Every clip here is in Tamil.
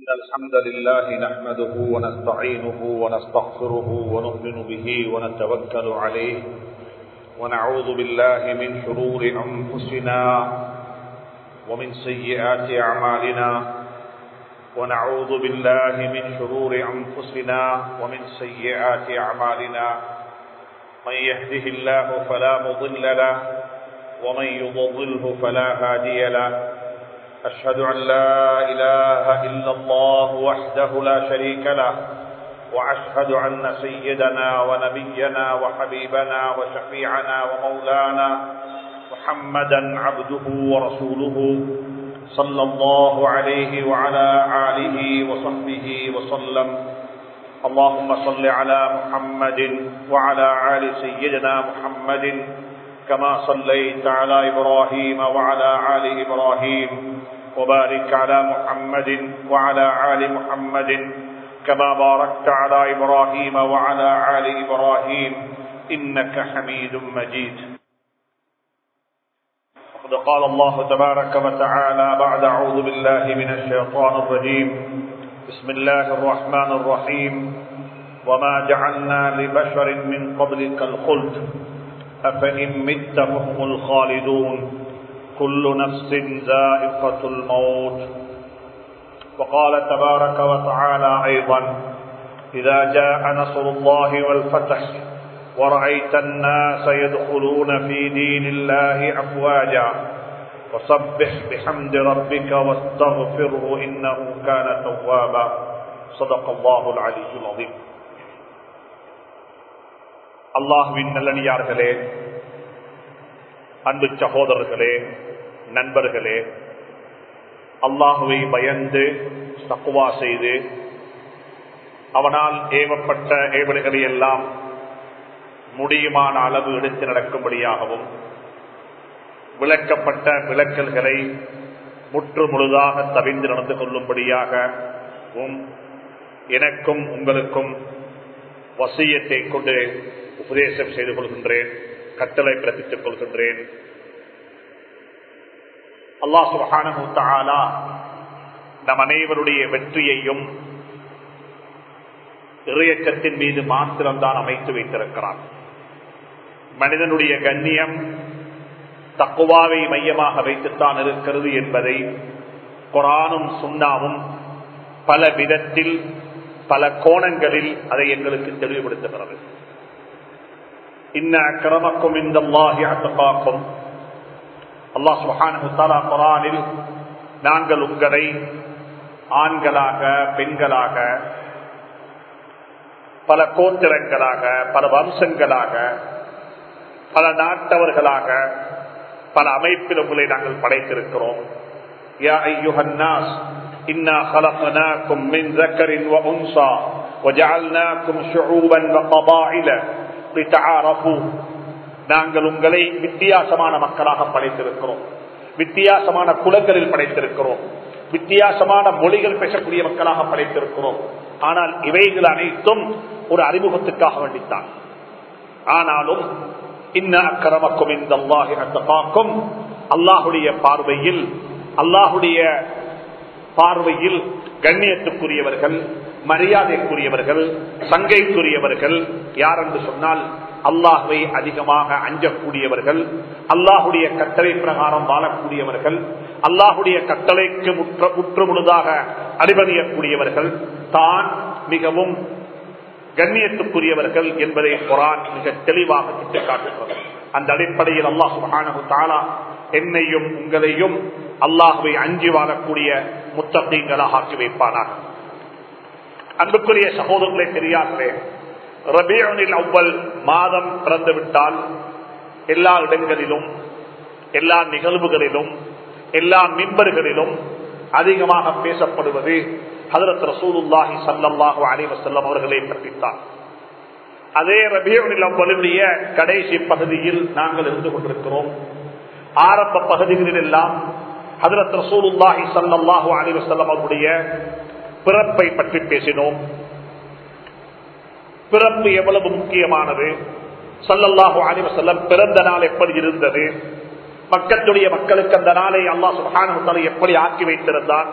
إن الحمد لله نحمده ونستعينه ونستغفره ونؤمن به ونتوكل عليه ونعوذ بالله من شرور أنفسنا ومن سيئات أعمالنا ونعوذ بالله من شرور أنفسنا ومن سيئات أعمالنا من يهده الله فلا مضل له ومن يضلله فلا هادي له أشهد أن لا إله إلا الله وحده لا شريك له وأشهد أن سيدنا ونبينا وحبيبنا وشفيعنا ومولانا محمدا عبده ورسوله صلى الله عليه وعلى آله وصحبه وسلم اللهم صل على محمد وعلى آل سيدنا محمد كما صليت على إبراهيم وعلى آل إبراهيم وبارك على محمد وعلى آل محمد كما باركت على إبراهيم وعلى آل إبراهيم إنك حميد مجيد وقد قال الله تبارك وتعالى بعد أعوذ بالله من الشيطان الرجيم بسم الله الرحمن الرحيم وما جعلنا لبشر من قبلك الخلد أفإن مت فهم الخالدون كل نفس ذائقة الموت وقال تبارك وتعالى أيضا إذا جاء نصر الله والفتح ورأيت الناس يدخلون في دين الله أفواجا وسبح بحمد ربك واستغفره إنه كان توابا صدق الله العلي العظيم அல்லாஹுவின் நல்லடியார்களே அன்பு சகோதரர்களே நண்பர்களே அல்லாஹுவை பயந்து தக்குவா செய்து அவனால் ஏவப்பட்ட ஏவல்களை எல்லாம் முடியுமான அளவு எடுத்து நடக்கும்படியாகவும் விளக்கப்பட்ட விளக்கல்களை முற்று முழுதாக தவிந்து நடந்து கொள்ளும்படியாகவும் எனக்கும் உங்களுக்கும் வசியத்தை கொண்டு உபதேசம் செய்து கொள்கின்றேன் கட்டளை பிறப்பித்துக் கொள்கின்றேன் அல்லாஹ் சுபஹானா நம் அனைவருடைய வெற்றியையும் இறையச்சத்தின் மீது மாத்திரம்தான் அமைத்து வைத்திருக்கிறான் மனிதனுடைய கண்ணியம் தக்குவாவை மையமாக வைத்துத்தான் இருக்கிறது என்பதை குரானும் சுண்ணாவும் பல விதத்தில் பல கோணங்களில் அதை எங்களுக்கு தெளிவுபடுத்துகிறது இன்ன கிரமக்கும் இந்த அத்தகாக்கும் அல்லாஹ் சுஹானா குரானில் நாங்கள் உங்களை ஆண்களாக பெண்களாக பல கோத்திரங்களாக பல வம்சங்களாக பல நாட்டவர்களாக பல அமைப்பில் உங்களை நாங்கள் படைத்திருக்கிறோம் யா ஐயுஹன்னாஸ் إنا خلقناكم من ذكر وأنثى وجعلناكم شعوبا وقبائل لتعارفوا நாங்கள் உங்களை வித்தியாசமான மக்களாக படைத்திருக்கிறோம் வித்தியாசமான குலங்களில் படைத்திருக்கிறோம் வித்தியாசமான மொழிகள் பேசக்கூடிய மக்களாக படைத்திருக்கிறோம் ஆனால் இவைகள் அனைத்தும் ஒரு அறிமுகத்துக்காக வேண்டித்தான் ஆனாலும் இன்னக்கரமக்கும் இந்த அல்லாஹிக்கும் அல்லாஹுடைய பார்வையில் அல்லாஹுடைய பார்வையில் கண்ணியத்துக்குரியவர்கள் மரியாதைக்குரியவர்கள் சங்கைக்குரியவர்கள் யார் என்று சொன்னால் அல்லாஹுவை அதிகமாக அஞ்சக்கூடியவர்கள் அல்லாஹுடைய கட்டளை பிரகாரம் வாழக்கூடியவர்கள் அல்லாஹுடைய கட்டளைக்கு முற்ற முற்று முழுதாக அடிபணியக்கூடியவர்கள் தான் மிகவும் கண்ணியத்துக்குரியவர்கள் என்பதை குரான் மிக தெளிவாக சுட்டிக்காட்டுகிறது அந்த அடிப்படையில் அல்லாஹு மகானு தாலா என்னையும் உங்களையும் அல்லாஹுவை அஞ்சி வாழக்கூடிய முத்தகங்களாக ஆக்கி வைப்பானாக அன்புக்குரிய சகோதரர்களே தெரியாதே ரபியோனில் அவ்வள் மாதம் பிறந்துவிட்டால் எல்லா இடங்களிலும் எல்லா நிகழ்வுகளிலும் எல்லா மின்பர்களிலும் அதிகமாக பேசப்படுவது ஹதரத் ரசூலுல்லாஹி சல்லாஹு அலிவசல்லம் அவர்களை பற்றித்தான் அதே ரபியோனில் அவ்வளுடைய கடைசி பகுதியில் நாங்கள் இருந்து கொண்டிருக்கிறோம் ஆரம்ப பகுதிகளில் எல்லாம் ஹதரத் ரசூலுல்லாஹி சல்லாஹு அலிவசல்லம் அவருடைய பிறப்பை பற்றி பேசினோம் பிறப்பு எவ்வளவு முக்கியமானது சல்லல்லாஹு அலிவசல்லம் பிறந்த நாள் எப்படி இருந்தது மக்களுடைய மக்களுக்கு அந்த நாளை அல்லா சுகான எப்படி ஆக்கி வைத்திருந்தான்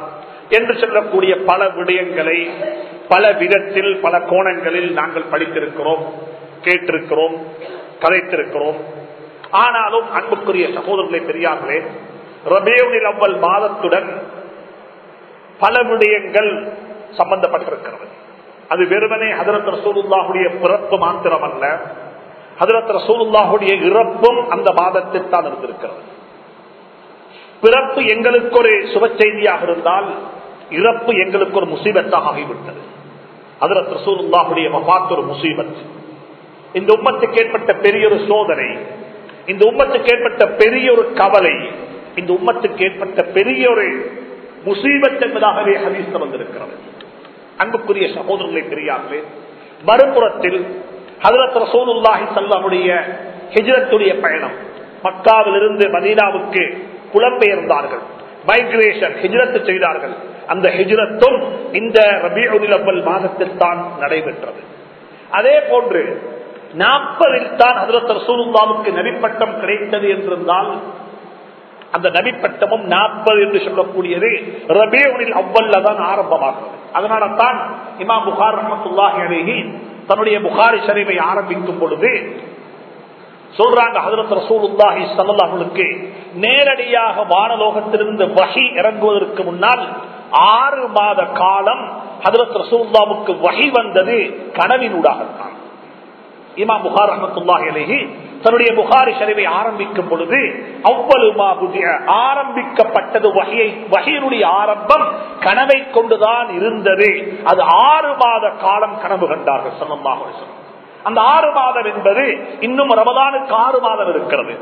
என்று சொல்லக்கூடிய பல விடயங்களை பல விதத்தில் பல கோணங்களில் நாங்கள் படித்திருக்கிறோம் கேட்டிருக்கிறோம் கதைத்திருக்கிறோம் ஆனாலும் அன்புக்குரிய சகோதரர்களை பெரியார்களே ரபேவுனில் அவ்வல் மாதத்துடன் பல விடயங்கள் சம்பந்தப்பட்டிருக்கிறது அது வெறுமனே ஹதரத் ரசூலுல்லாஹுடைய பிறப்பு மாத்திரம் அல்ல ஹதரத் ரசூலுல்லாஹுடைய இறப்பும் அந்த மாதத்தில் தான் இருந்திருக்கிறது பிறப்பு எங்களுக்கு ஒரு சுப செய்தியாக இருந்தால் இறப்பு எங்களுக்கு ஒரு முசீபத்தாக ஆகிவிட்டது ஹதரத் ரசூலுல்லாஹுடைய மபாத் ஒரு முசீபத் இந்த உம்மத்துக்கு ஏற்பட்ட பெரிய ஒரு சோதனை இந்த உம்மத்துக்கு ஏற்பட்ட பெரிய ஒரு கவலை இந்த உம்மத்துக்கு ஏற்பட்ட பெரிய ஒரு முசீபத் என்பதாகவே ஹதீஸ் வந்திருக்கிறது அன்புக்குரிய சகோதரர்களை பெரியார்களே மறுபுறத்தில் ஹதரத் ரசூலுல்லாஹி சல்லாமுடைய ஹிஜரத்துடைய பயணம் மக்காவிலிருந்து மதீனாவுக்கு புலம்பெயர்ந்தார்கள் மைக்ரேஷன் ஹிஜரத்து செய்தார்கள் அந்த ஹிஜரத்தும் இந்த ரபியுல் அவ்வல் மாதத்தில் தான் நடைபெற்றது அதே போன்று நாற்பதில் தான் ஹதரத் ரசூலுல்லாவுக்கு நபிப்பட்டம் கிடைத்தது என்றிருந்தால் அந்த நபிப்பட்டமும் நாற்பது என்று சொல்லக்கூடியது ரபேவுனில் அவ்வல்ல தான் ஆரம்பமாகிறது அதனால தான் இமாம் புகார் ரஹமத்துல்லாஹி அலேஹி தன்னுடைய புகாரி ஷரீஃபை ஆரம்பிக்கும் பொழுது சொல்றாங்க ஹதரத் ரசூலுல்லாஹி ஸல்லல்லாஹுக்கு நேரடியாக வானலோகத்திலிருந்து வஹி இறங்குவதற்கு முன்னால் ஆறு மாத காலம் ஹதரத் ரசூலுல்லாவுக்கு வஹி வந்தது கனவினூடாகத்தான் இமாம் புகார் ரஹமத்துல்லாஹி அலைஹி தன்னுடைய புகாரி ஷரீஃபை ஆரம்பிக்கும் பொழுது அவ்வளவுமா புதிய ஆரம்பிக்கப்பட்டது வகையை வகையினுடைய ஆரம்பம் கனவை கொண்டுதான் இருந்தது அது ஆறு மாத காலம் கனவு கண்டார்கள் சொல்லமாக அந்த ஆறு மாதம் என்பது இன்னும் ரமதானுக்கு ஆறு மாதம் இருக்கிறது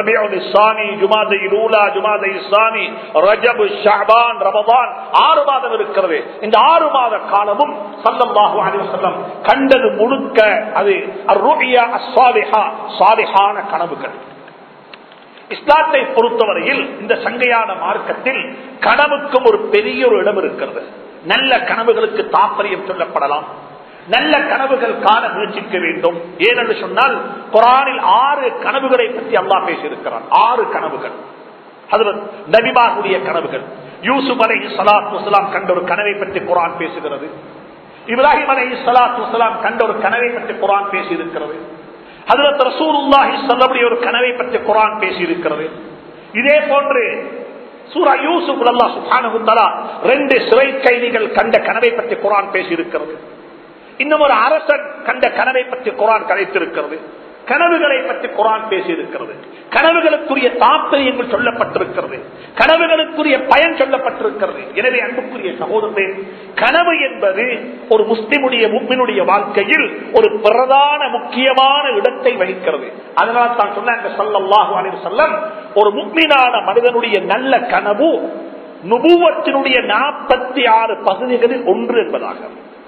ஆறு மாதம் இருக்கிறது இந்த ஆறு மாத காலமும் சல்லல்லாஹு அலிவசல்லம் கண்டது முழுக்க அது சாலிஹான கனவுகள் இஸ்லாத்தை பொறுத்தவரையில் இந்த சங்கையான மார்க்கத்தில் கனவுக்கும் ஒரு பெரிய ஒரு இடம் இருக்கிறது நல்ல கனவுகளுக்கு தாற்பயம் சொல்லப்படலாம் நல்ல கனவுகள் காண முயற்சிக்க வேண்டும் ஏனென்று சொன்னால் குரானில் ஆறு கனவுகளை பற்றி அல்லா பேசியிருக்கிறார் ஆறு கனவுகள் நபிமாவுடைய கனவுகள் யூசுப் அலை சலாத் வசலாம் கண்ட ஒரு கனவை பற்றி குரான் பேசுகிறது இப்ராஹிம் அலை சலாத் வசலாம் கண்ட ஒரு கனவை பற்றி குரான் பேசியிருக்கிறது ஹதரத் ரசூலுல்லாஹி சொல்லக்கூடிய ஒரு கனவை பற்றி குரான் பேசியிருக்கிறது இதே போன்று சூரா யூசுப் அல்லா சுபானு தலா ரெண்டு சிறை கைதிகள் கண்ட கனவை பற்றி குரான் பேசியிருக்கிறது இன்னும் ஒரு அரசன் கண்ட கனவை பற்றி குரான் கலைத்திருக்கிறது கனவுகளை பற்றி குரான் பேசியிருக்கிறது கனவுகளுக்குரிய தாற்பயங்கள் சொல்லப்பட்டிருக்கிறது கனவுகளுக்குரிய பயன் சொல்லப்பட்டிருக்கிறது எனவே அன்புக்குரிய சகோதரே கனவு என்பது ஒரு முஸ்லிமுடைய முப்பினுடைய வாழ்க்கையில் ஒரு பிரதான முக்கியமான இடத்தை வகிக்கிறது அதனால் தான் சொன்னாங்க சொல்லல்லாஹு அலைஹி செல்லம் ஒரு முக்மீனான மனிதனுடைய நல்ல கனவு நுபுவத்தினுடைய நாற்பத்தி ஆறு பகுதிகளில் ஒன்று என்பதாக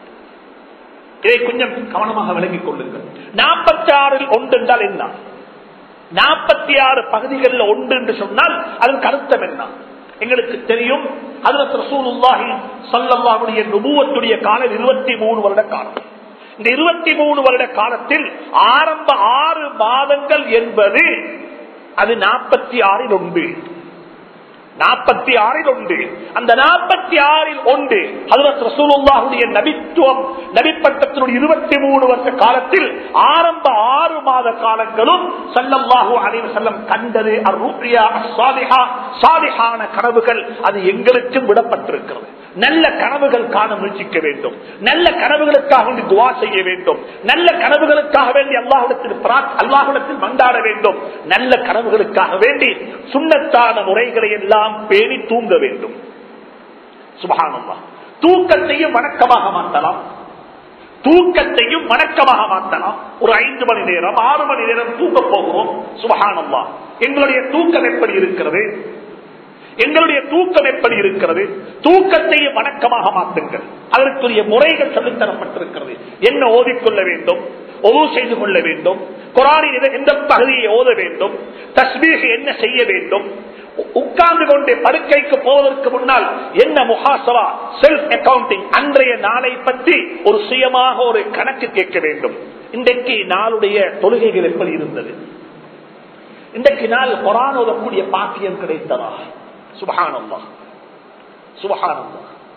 இதை கொஞ்சம் கவனமாக விளங்கிக் கொள்ளுங்கள் நாற்பத்தி ஆறில் ஒன்று என்றால் என்ன நாற்பத்தி ஆறு பகுதிகளில் ஒன்று என்று சொன்னால் அதன் கருத்தம் என்ன எங்களுக்கு தெரியும் அதுல ரசூலுல்லாஹி சல்லல்லாஹுடைய நுபுவத்துடைய காலம் இருபத்தி மூணு வருட காலம் இந்த இருபத்தி மூணு வருட காலத்தில் ஆரம்ப ஆறு மாதங்கள் என்பது அது நாற்பத்தி ஆறில் ஒன்று நாற்பத்தி ஆறில் ஒன்று அந்த நாற்பத்தி ஆறில் ஒன்று ஹதரத் ரசூலுல்லாஹுடைய நபித்துவம் நபிப்பட்டத்தினுடைய இருபத்தி மூணு வருஷ காலத்தில் ஆரம்ப ஆறு மாத காலங்களும் சல்லல்லாஹு அலைஹி வஸல்லம் கண்டது அர்ருயா சாலிஹா சாலிஹான கனவுகள் அது எங்களுக்கும் விடப்பட்டிருக்கிறது நல்ல கனவுகள் காண முயற்சிக்க வேண்டும் நல்ல கனவுகளுக்காக வேண்டி துவா செய்ய வேண்டும் நல்ல கனவுகளுக்காக வேண்டி அல்லாஹிடத்தில் அல்லாஹிடத்தில் மண்டாட வேண்டும் நல்ல கனவுகளுக்காக வேண்டி சுண்ணத்தான முறைகளை எல்லாம் பேணி தூங்க வேண்டும் சுபகானம்மா தூக்கத்தையும் வணக்கமாக மாற்றலாம் தூக்கத்தையும் வணக்கமாக மாற்றலாம் ஒரு ஐந்து மணி நேரம் ஆறு மணி நேரம் தூங்க போகிறோம் சுபகானம்மா எங்களுடைய தூக்கம் எப்படி இருக்கிறது எங்களுடைய தூக்கம் எப்படி இருக்கிறது தூக்கத்தையும் வணக்கமாக மாற்றுங்கள் அதற்குரிய முறைகள் சொல்லித்தரப்பட்டிருக்கிறது என்ன ஓதிக்கொள்ள வேண்டும் ஒது செய்து கொள்ள வேண்டும் குரானின் எந்த பகுதியை ஓத வேண்டும் தஸ்மீக என்ன செய்ய வேண்டும் உட்கார்ந்து கொண்டு படுக்கைக்கு போவதற்கு முன்னால் என்ன முகாசவா செல்ஃப் அக்கவுண்டிங் அன்றைய நாளை பற்றி ஒரு சுயமாக ஒரு கணக்கு கேட்க வேண்டும் இன்றைக்கு நாளுடைய தொழுகைகள் எப்படி இருந்தது இன்றைக்கு நாள் கொரான் ஓதக்கூடிய பாக்கியம் கிடைத்ததா சுபகானந்தா சுபகானந்தா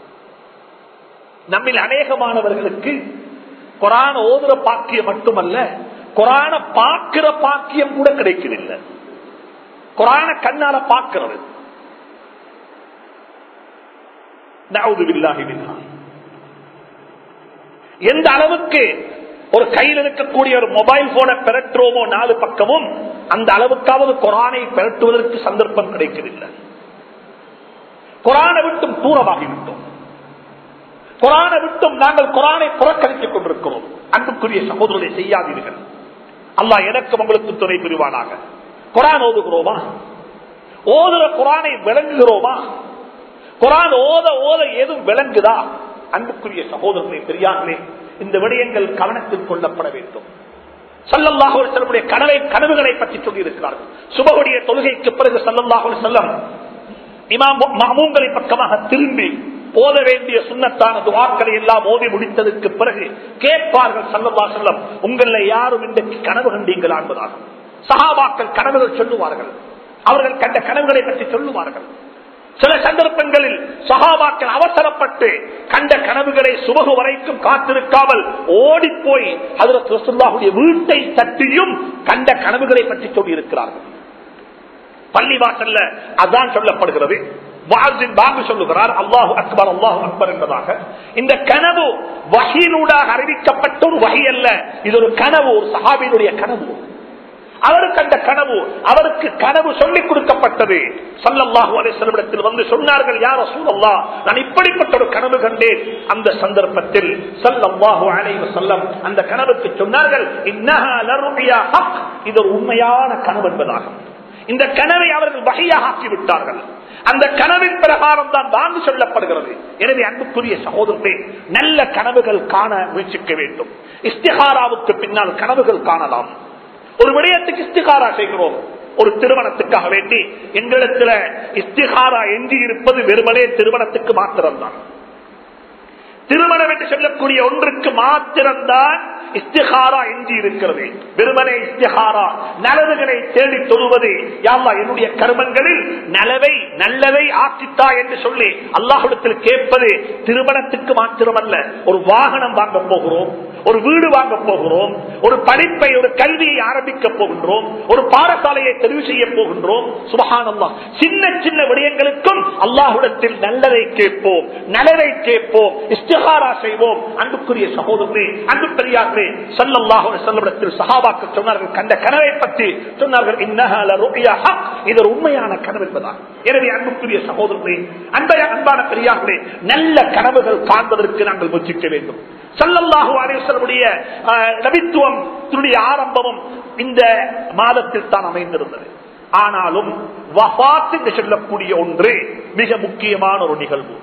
நம்மில் அநேகமானவர்களுக்கு குரான் ஓதுற பாக்கியம் மட்டுமல்ல குரான பார்க்கிற பாக்கியம் கூட கிடைக்கவில்லை குரான கண்ணால பார்க்கிறது எந்த அளவுக்கு ஒரு கையில் இருக்கக்கூடிய ஒரு மொபைல் போனை பெறட்டுவோமோ நாலு பக்கமும் அந்த அளவுக்காவது குரானை பெறட்டுவதற்கு சந்தர்ப்பம் கிடைக்கவில்லை குரானை விட்டும் தூரமாகிவிட்டோம் குரானை விட்டும் நாங்கள் குரானை புறக்கணித்துக் கொண்டிருக்கிறோம் அன்புக்குரிய சகோதரரை செய்யாதீர்கள் அல்லா எனக்கு உங்களுக்கு துணை புரிவானாக குரான் ஓதுகிறோமா ஓதுற குரானை விளங்குகிறோமா குரான் ஓத ஓத ஏதும் விளங்குதா அன்புக்குரிய சகோதரர்களே பெரியார்களே இந்த விடயங்கள் கவனத்தில் கொள்ளப்பட வேண்டும் சல்லல்லாஹு செல்லமுடைய கனவை கனவுகளை பற்றி சொல்லி இருக்கிறார்கள் சுபகுடைய தொழுகைக்கு பிறகு சல்லல்லாஹு செல்லம் இமாம் மாமூங்களை பக்கமாக திரும்பி ஓத வேண்டிய சுண்ணத்தான துவாக்களை எல்லாம் ஓதி முடித்ததற்கு பிறகு கேட்பார்கள் சல்லல்லா செல்லம் உங்கள யாரும் இன்றைக்கு கனவு கண்டீங்களா என்பதாக சகாபாக்கள் கனவுகள் சொல்லுவார்கள் அவர்கள் கண்ட கனவுகளை பற்றி சொல்லுவார்கள் சில சந்தர்ப்பங்களில் சகாபாக்கள் அவசரப்பட்டு கண்ட கனவுகளை சுபகு வரைக்கும் காத்திருக்காமல் ஓடிப்போய் அதில் ரசுல்லாவுடைய வீட்டை தட்டியும் கண்ட கனவுகளை பற்றி சொல்லி இருக்கிறார்கள் பள்ளி வாசல்ல அதான் சொல்லப்படுகிறது வாசின் பாபு சொல்லுகிறார் அல்லாஹு அக்பர் அல்லாஹு அக்பர் என்பதாக இந்த கனவு வகையினூடாக அறிவிக்கப்பட்ட ஒரு வகை அல்ல இது ஒரு கனவு ஒரு சஹாபியினுடைய கனவு அவருக்கு அந்த கனவு அவருக்கு கனவு சொல்லிக் கொடுக்கப்பட்டது சல்லல்லாஹு அலிஸ்லமிடத்தில் வந்து சொன்னார்கள் யார சூழல்லா நான் இப்படிப்பட்ட ஒரு கனவு கண்டேன் அந்த சந்தர்ப்பத்தில் சல்லல்லாஹு அலைவ செல்லம் அந்த கனவுக்கு சொன்னார்கள் இது ஒரு உண்மையான கனவு என்பதாகும் இந்த கனவை அவர்கள் வகையாக ஆக்கிவிட்டார்கள் அந்த கனவின் பிரகாரம் தான் வாங்கி சொல்லப்படுகிறது எனவே அன்புக்குரிய சகோதரத்தை நல்ல கனவுகள் காண முயற்சிக்க வேண்டும் இஸ்திகாராவுக்கு பின்னால் கனவுகள் காணலாம் ஒரு விடயத்துக்கு இஸ்திகாரா செய்கிறோம் ஒரு திருமணத்துக்காக வேண்டி எங்களிடத்துல இஸ்திகாரா எஞ்சி இருப்பது வெறுமனே திருமணத்துக்கு மாத்திரம்தான் திருமணம் என்று சொல்லக்கூடிய ஒன்றுக்கு மாத்திரம்தான் இஸ்திகாரா எஞ்சி இருக்கிறது வெறுமனே இஸ்திகாரா நலவுகளை தேடி தொழுவது யாவா என்னுடைய கர்மங்களில் நலவை நல்லதை ஆக்கித்தா என்று சொல்லி அல்லாஹிடத்தில் கேட்பது திருமணத்துக்கு மாத்திரமல்ல ஒரு வாகனம் வாங்க போகிறோம் ஒரு வீடு வாங்க போகிறோம் ஒரு படிப்பை ஒரு கல்வியை ஆரம்பிக்க போகின்றோம் ஒரு பாடசாலையை தெரிவு செய்ய போகின்றோம் சுபகானல்லா சின்ன சின்ன விடயங்களுக்கும் அல்லாஹுடத்தில் நல்லதை கேட்போம் நலவை கேட்போம் இஸ்திகாரா செய்வோம் அன்புக்குரிய சகோதரே அன்பு பெரியார்களே சல்லல்லாஹு செல்லவிடத்தில் சஹாபாக்கள் சொன்னார்கள் கண்ட கனவை பற்றி சொன்னார்கள் இன்னஹால ருபியா ஹக் இது ஒரு உண்மையான கனவு என்பதான் எனவே அன்புக்குரிய சகோதரர்களே அன்பைய அன்பான பெரியார்களே நல்ல கனவுகள் காண்பதற்கு நாங்கள் முயற்சிக்க வேண்டும் சல்லல்லாஹு அலிவசனுடைய நபித்துவம் ஆரம்பமும் இந்த மாதத்தில் தான் அமைந்திருந்தது ஆனாலும் வபாத் என்று சொல்லக்கூடிய ஒன்று மிக முக்கியமான ஒரு நிகழ்வு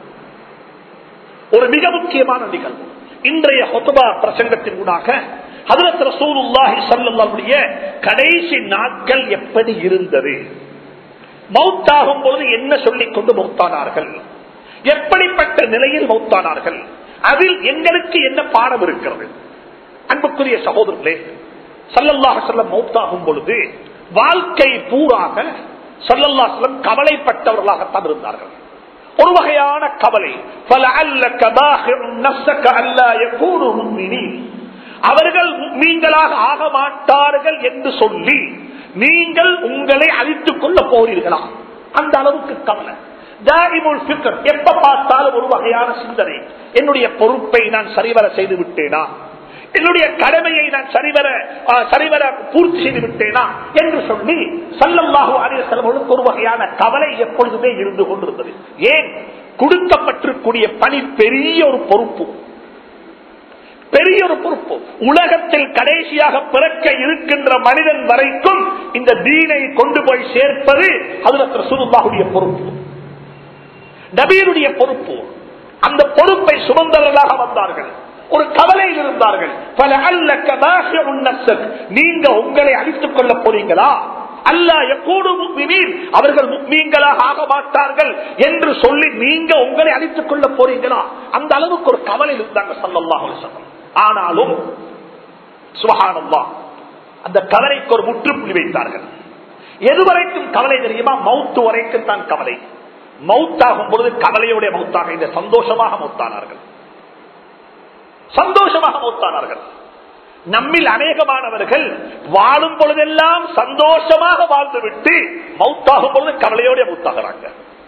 ஒரு மிக முக்கியமான நிகழ்வு இன்றைய ஹொத்துபா பிரசங்கத்தின் ஊடாக ஹதரத் ரசூலுல்லாஹி ஸல்லல்லாஹுடைய கடைசி நாட்கள் எப்படி இருந்தது மௌத்தாகும் பொழுது என்ன சொல்லிக் கொண்டு மௌத்தானார்கள் எப்படிப்பட்ட நிலையில் மௌத்தானார்கள் அதில் எங்களுக்கு என்ன பாடம் இருக்கிறது அன்புக்குரிய சகோதரர்களே சல்லல்லாஹ் செல்லம் மௌத்தாகும் பொழுது வாழ்க்கை பூராக சல்லல்லா செல்லம் கவலைப்பட்டவர்களாகத்தான் இருந்தார்கள் ஒரு வகையான கவலை அவர்கள் மீன்களாக ஆக மாட்டார்கள் என்று சொல்லி நீங்கள் உங்களை அழித்துக் கொள்ள போறீர்களா அந்த அளவுக்கு கவலை எப்ப பார்த்தாலும் ஒரு வகையான சிந்தனை என்னுடைய பொறுப்பை நான் சரிவர செய்து விட்டேனா என்னுடைய கடமையை நான் சரிவர சரிவர பூர்த்தி செய்து விட்டேனா என்று சொல்லி சல்லல்லாஹு அலிசலமுக்கு ஒரு வகையான கவலை எப்பொழுதுமே இருந்து கொண்டிருந்தது ஏன் கொடுக்கப்பட்டிருக்கூடிய பணி பெரிய ஒரு பொறுப்பு பெரிய ஒரு பொறுப்பு உலகத்தில் கடைசியாக பிறக்க இருக்கின்ற மனிதன் வரைக்கும் இந்த தீனை கொண்டு போய் சேர்ப்பது அதுல சுருல்லாவுடைய பொறுப்பு நபீருடைய பொறுப்பு அந்த பொறுப்பை சுமந்தவர்களாக வந்தார்கள் ஒரு கவலையில் இருந்தார்கள் பல அல்ல நீங்க உங்களை அழித்துக் கொள்ள போறீங்களா அல்ல எப்போதும் அவர்கள் மீன்களாக ஆக மாட்டார்கள் என்று சொல்லி நீங்க உங்களை அழித்துக் கொள்ள போறீங்களா அந்த அளவுக்கு ஒரு கவலை இருந்தாங்க சல்லல்லாஹ் ஆனாலும் சுபகானல்லா அந்த கவலைக்கு ஒரு முற்றுப்புள்ளி வைத்தார்கள் எதுவரைக்கும் கவலை தெரியுமா மவுத்து வரைக்கும் தான் கவலை மவுத்தாகும் பொழுது கவலையுடைய மவுத்தாக இந்த சந்தோஷமாக மவுத்தானார்கள் சந்தோஷமாக மௌத்தானார்கள் நம்மில் அநேகமானவர்கள் வாழும் பொழுதெல்லாம் சந்தோஷமாக வாழ்ந்துவிட்டு மௌத்தாகும் பொழுது கவலையோட மௌத்தாகிறாங்க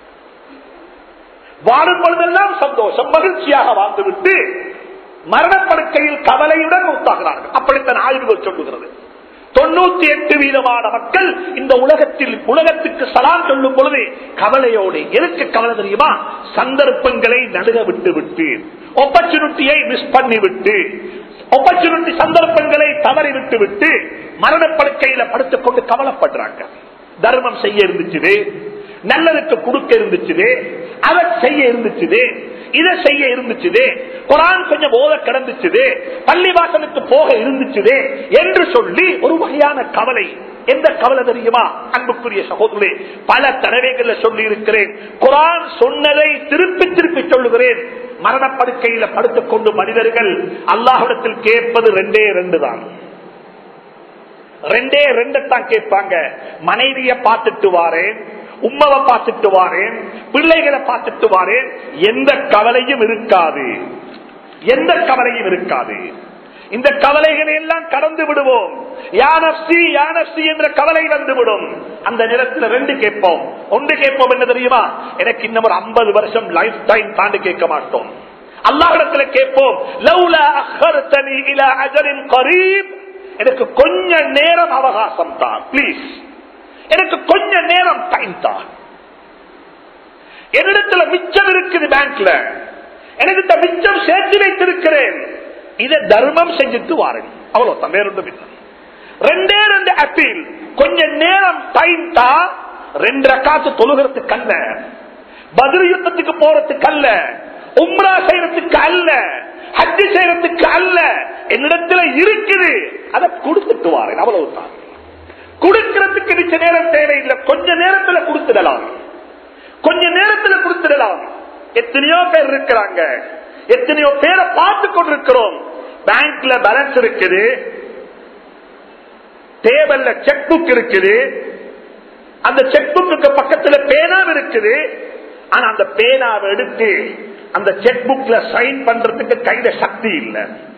வாழும் பொழுதெல்லாம் சந்தோஷம் மகிழ்ச்சியாக வாழ்ந்துவிட்டு மரணப்படுக்கையில் கவலையுடன் மௌத்தாகிறார்கள் அப்படித்தான் ஆய்வுகள் சொல்லுகிறது தொண்ணூத்தி எட்டு வீதமான மக்கள் இந்த உலகத்தில் உலகத்துக்கு சலாம் சொல்லும் பொழுது கவலையோடு எதுக்கு கவலை தெரியுமா சந்தர்ப்பங்களை நடுக விட்டு விட்டு ஒப்பர்ச்சுனிட்டியை மிஸ் பண்ணி விட்டு ஒப்பர்ச்சுனிட்டி சந்தர்ப்பங்களை தவறி விட்டு விட்டு மரணப்படுக்கையில படுத்துக் கொண்டு கவலைப்படுறாங்க தர்மம் செய்ய இருந்துச்சுது நல்லதுக்கு கொடுக்க இருந்துச்சுது அதை செய்ய இருந்துச்சுது இதை செய்ய இருந்துச்சுது குரான் கொஞ்சம் போத கிடந்துச்சுது பள்ளிவாசலுக்கு போக இருந்துச்சுது என்று சொல்லி ஒரு வகையான கவலை எந்த கவலை தெரியுமா அன்புக்குரிய சகோதரே பல தடவைகள் சொல்லி இருக்கிறேன் குரான் சொன்னதை திருப்பி திருப்பி சொல்லுகிறேன் மரணப்படுக்கையில படுத்துக் கொண்டு மனிதர்கள் அல்லாஹிடத்தில் கேட்பது ரெண்டே ரெண்டு தான் ரெண்டே ரெண்டு தான் கேட்பாங்க மனைவிய பார்த்துட்டு வாரேன் உம்மவை பார்த்துட்டு வாரேன் பிள்ளைகளை பார்த்துட்டு வாரேன் எந்த கவலையும் இருக்காது எந்த கவலையும் இருக்காது இந்த கவலைகளை எல்லாம் கடந்து விடுவோம் யானப்சி யானப்சி என்ற கவலை வந்துவிடும் அந்த நேரத்தில் ரெண்டு கேட்போம் ஒன்று கேட்போம் என்ன தெரியுமா எனக்கு இன்னும் ஒரு ஐம்பது வருஷம் லைஃப் டைம் தாண்டி கேட்க மாட்டோம் அல்லாஹிடத்துல கேட்போம் லவ்லா அஹர்தனி இலா அஜரின் கரீப் எனக்கு கொஞ்ச நேரம் அவகாசம் தான் பிளீஸ் எனக்கு கொஞ்ச நேரம் டைம் தான் என்னிடத்துல மிச்சம் இருக்குது பேங்க்ல எனக்கு மிச்சம் சேர்த்து வைத்திருக்கிறேன் இதை தர்மம் செஞ்சுட்டு வாரேன் அவ்வளவு வேற ஒன்றும் இல்லை ரெண்டே ரெண்டு அப்பீல் கொஞ்ச நேரம் டைம் தான் ரெண்டு ரக்காத்து தொழுகிறதுக்கு அல்ல பதில் யுத்தத்துக்கு போறதுக்கு அல்ல உம்ரா செய்யறதுக்கு அல்ல ஹஜ்ஜி செய்யறதுக்கு அல்ல என்னிடத்துல இருக்குது அதை கொடுத்துட்டு வாரேன் அவ்வளவுதான் கொடுக்கிறதுக்கு நிச்சய நேரம் தேவையில்லை கொஞ்ச நேரத்துல கொடுத்துடலாம் கொஞ்ச நேரத்துல கொடுத்துடலாம் எத்தனையோ பேர் இருக்கிறாங்க எத்தனையோ பேரை பார்த்து கொண்டிருக்கிறோம் பேங்க்ல பேலன்ஸ் இருக்குது டேபிள்ல செக் புக் இருக்குது அந்த செக் புக்கு பக்கத்துல பேனாവ് இருக்குது ஆனா அந்த பேனாவை எடுத்து அந்த செக் புக்ல சைன் பண்றதுக்கு கையில சக்தி இல்ல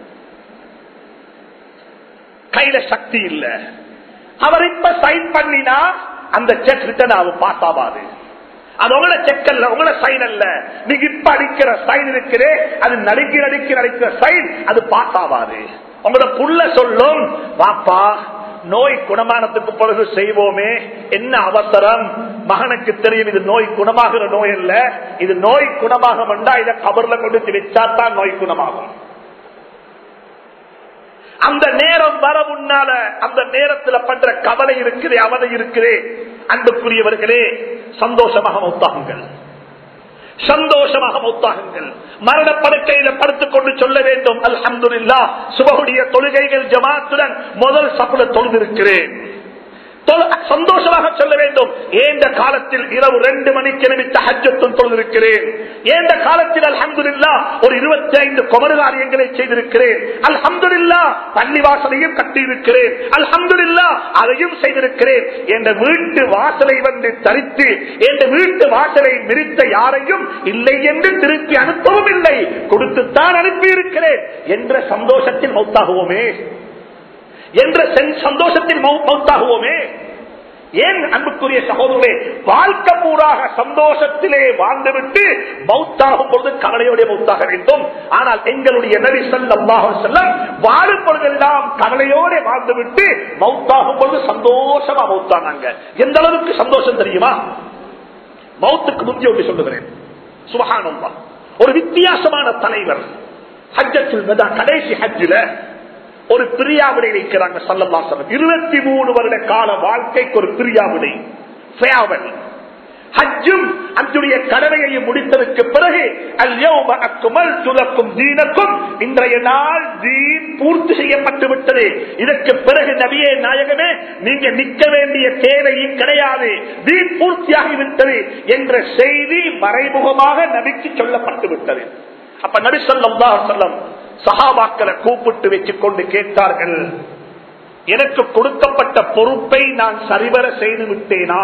கையில சக்தி இல்ல அவர் இப்ப சைன் பண்ணினா அந்த செக் ரிட்டர்ன் ஆகும் பாஸ் ஆகாது அது உங்களோட செக் அல்ல உங்களோட சைன் அல்ல நீங்க இப்ப அடிக்கிற சைன் இருக்கிறே அது நடுக்கி நடுக்கி நடிக்கிற சைன் அது பாஸ் ஆகாது உங்களோட புள்ள சொல்லும் வாப்பா நோய் குணமானத்துக்கு பிறகு செய்வோமே என்ன அவசரம் மகனுக்கு தெரியும் இது நோய் குணமாகிற நோய் அல்ல இது நோய் குணமாக வந்தா இதை கபர்ல கொண்டு வச்சாதான் நோய் குணமாகும் அந்த நேரம் வர முன்னால அந்த நேரத்துல பண்ற கவலை இருக்குது அவதை இருக்குது அன்புக்குரியவர்களே சந்தோஷமாக மௌத்தாகுங்கள் சந்தோஷமாக மௌத்தாகுங்கள் மரணப்படுக்கையில படுத்துக் கொண்டு சொல்ல வேண்டும் அல்ஹம்துல்லா சுபகுடைய தொழுகைகள் ஜமாத்துடன் முதல் சப்புல தொழுதிருக்கிறேன் சந்தோஷமாக சொல்ல வேண்டும் ஏந்த காலத்தில் இரவு ரெண்டு மணிக்கு நிமித்த ஹஜ்ஜத்தும் தொழுதிருக்கிறேன் ஏந்த காலத்தில் அல்ஹம்துல்லா ஒரு இருபத்தி ஐந்து குமரு காரியங்களை செய்திருக்கிறேன் அல்ஹம்துல்லா பள்ளிவாசலையும் கட்டியிருக்கிறேன் அல்ஹம்துல்லா அதையும் செய்திருக்கிறேன் என்ற வீட்டு வாசலை வந்து தரித்து என்ற வீட்டு வாசலை மிரித்த யாரையும் இல்லை என்று திருப்பி அனுப்பவும் இல்லை கொடுத்துத்தான் அனுப்பி இருக்கிறேன் என்ற சந்தோஷத்தில் மௌத்தாகுவோமே என்ற சந்தோஷத்தில் மௌத்தாகுவோமே ஏன் அன்புக்குரிய சகோதரே வாழ்க்கை பூராக சந்தோஷத்திலே வாழ்ந்துவிட்டு மௌத்தாகும் பொழுது கவலையோடைய மௌத்தாக வேண்டும் ஆனால் எங்களுடைய நபி சல்லாஹ் செல்லம் வாழும் பொழுதெல்லாம் கவலையோட வாழ்ந்துவிட்டு மௌத்தாகும் பொழுது சந்தோஷமா மௌத்தானாங்க எந்த அளவுக்கு சந்தோஷம் தெரியுமா மௌத்துக்கு முந்தைய ஒன்று சொல்லுகிறேன் சுபகானந்தா ஒரு வித்தியாசமான தலைவர் ஹஜ்ஜத்தில் கடைசி ஹஜ்ஜில ஒரு பிரியாவிடை வைக்கிறாங்க சல்லல்லாசலம் இருபத்தி மூணு வருட கால வாழ்க்கைக்கு ஒரு பிரியாவிடை ஹஜ்ஜும் அஞ்சுடைய கடமையையும் முடித்ததற்கு பிறகு அக்குமல் துலக்கும் தீனக்கும் இன்றைய நாள் தீன் பூர்த்தி செய்யப்பட்டு விட்டது இதற்கு பிறகு நபியே நாயகமே நீங்க நிற்க வேண்டிய தேவையும் கிடையாது தீன் பூர்த்தியாகிவிட்டது என்ற செய்தி மறைமுகமாக நபிக்கு சொல்லப்பட்டு விட்டது அப்ப நபி சொல்லம் சொல்லம் சகாபாக்களை கூப்பிட்டு வச்சுக் கொண்டு கேட்டார்கள் எனக்கு கொடுக்கப்பட்ட பொறுப்பை நான் சரிவர செய்து விட்டேனா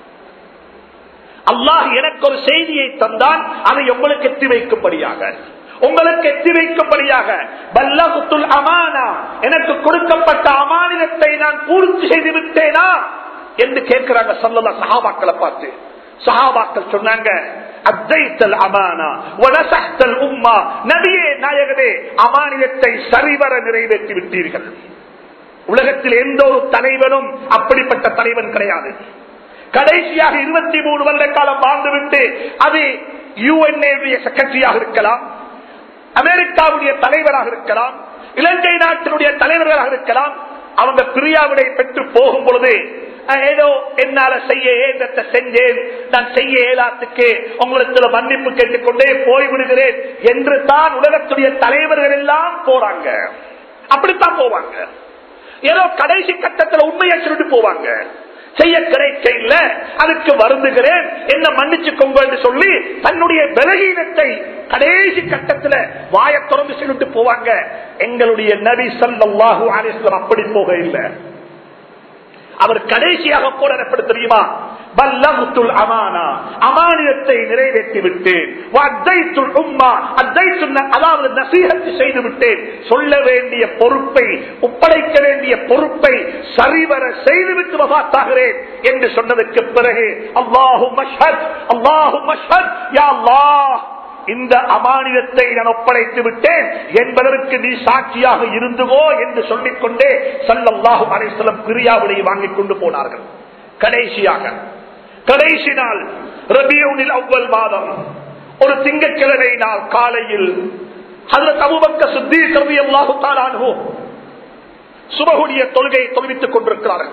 அல்லாஹ் எனக்கு ஒரு செய்தியை தந்தான் அதை உங்களுக்கு எத்தி வைக்கும்படியாக உங்களுக்கு எத்தி வைக்கும்படியாக பல்லகுத்துல் அமானா எனக்கு கொடுக்கப்பட்ட அமானிதத்தை நான் பூர்த்தி செய்து விட்டேனா என்று கேட்கிறாங்க சொல்லல சஹாபாக்களை பார்த்து சஹாபாக்கள் சொன்னாங்க அத்தைத்தல் அமானா வனசஹ்தல் உம்மா நபியே நாயகமே அமானியத்தை சரிவர நிறைவேற்றி விட்டீர்கள் உலகத்தில் எந்த ஒரு தலைவனும் அப்படிப்பட்ட தலைவன் கிடையாது கடைசியாக இருபத்தி மூணு வருட காலம் வாழ்ந்துவிட்டு அது யுஎன்ஏ செக்ரட்டரியாக இருக்கலாம் அமெரிக்காவுடைய தலைவராக இருக்கலாம் இலங்கை நாட்டினுடைய தலைவர்களாக இருக்கலாம் அவங்க பிரியாவிடை பெற்று போகும் பொழுது அஹ், ஏதோ என்னால செய்ய ஏதத்தை செஞ்சேன் நான் செய்ய இயலாத்துக்கு உங்களுக்கு மன்னிப்பு கேட்டுக்கொண்டே போய்விடுகிறேன் என்று தான் உலகத்துடைய தலைவர்கள் எல்லாம் போறாங்க அப்படித்தான் போவாங்க ஏதோ கடைசி கட்டத்தில் உண்மையை சொல்லிட்டு போவாங்க செய்ய கிடைக்க இல்ல அதுக்கு வருந்துகிறேன் என்ன மன்னிச்சுக்கோங்க என்று சொல்லி தன்னுடைய பலகீனத்தை கடைசி கட்டத்துல வாயை திறந்து சொல்லிட்டு போவாங்க எங்களுடைய நபி ஸல்லல்லாஹு அலைஹி வஸல்லம் அப்படி போக இல்லை அவர் கடைசியாக கூட எப்படி தெரியுமா பல்லகுத்துல் அமானா அமானியத்தை நிறைவேற்றி விட்டேன் வஅத்தைத்துல் உம்மா அத்தைத்துல் அதாவது நசீஹத்து செய்து விட்டேன் சொல்ல வேண்டிய பொறுப்பை ஒப்படைக்க வேண்டிய பொறுப்பை சரிவர செய்துவிட்டு வபாத்தாகிறேன் என்று சொன்னதுக்கு பிறகு அல்லாஹு மஷ்ஹத் அல்லாஹு மஷ்ஹத் யா அல்லாஹ் இந்த அமானிதத்தை நான் ஒப்படைத்து விட்டேன் என்பதற்கு நீ சாட்சியாக இருந்துகோ என்று சொல்லிக் கொண்டே சல்லல்லாஹு அலைஹிஸ்ஸலாம் பிரியாவினை வாங்கிக் கொண்டு போனார்கள் கடைசியாக கடைசி நாள் ரபியூனில் அவ்வல் மாதம் ஒரு திங்கட்கிழமை நாள் காலையில் ஹஜரத் அபூபக்கர் சித்தீக் ரலியல்லாஹு தஆலா அன்ஹு சுபஹுடைய தொழுகையை தொழுவித்துக் கொண்டிருக்கிறார்கள்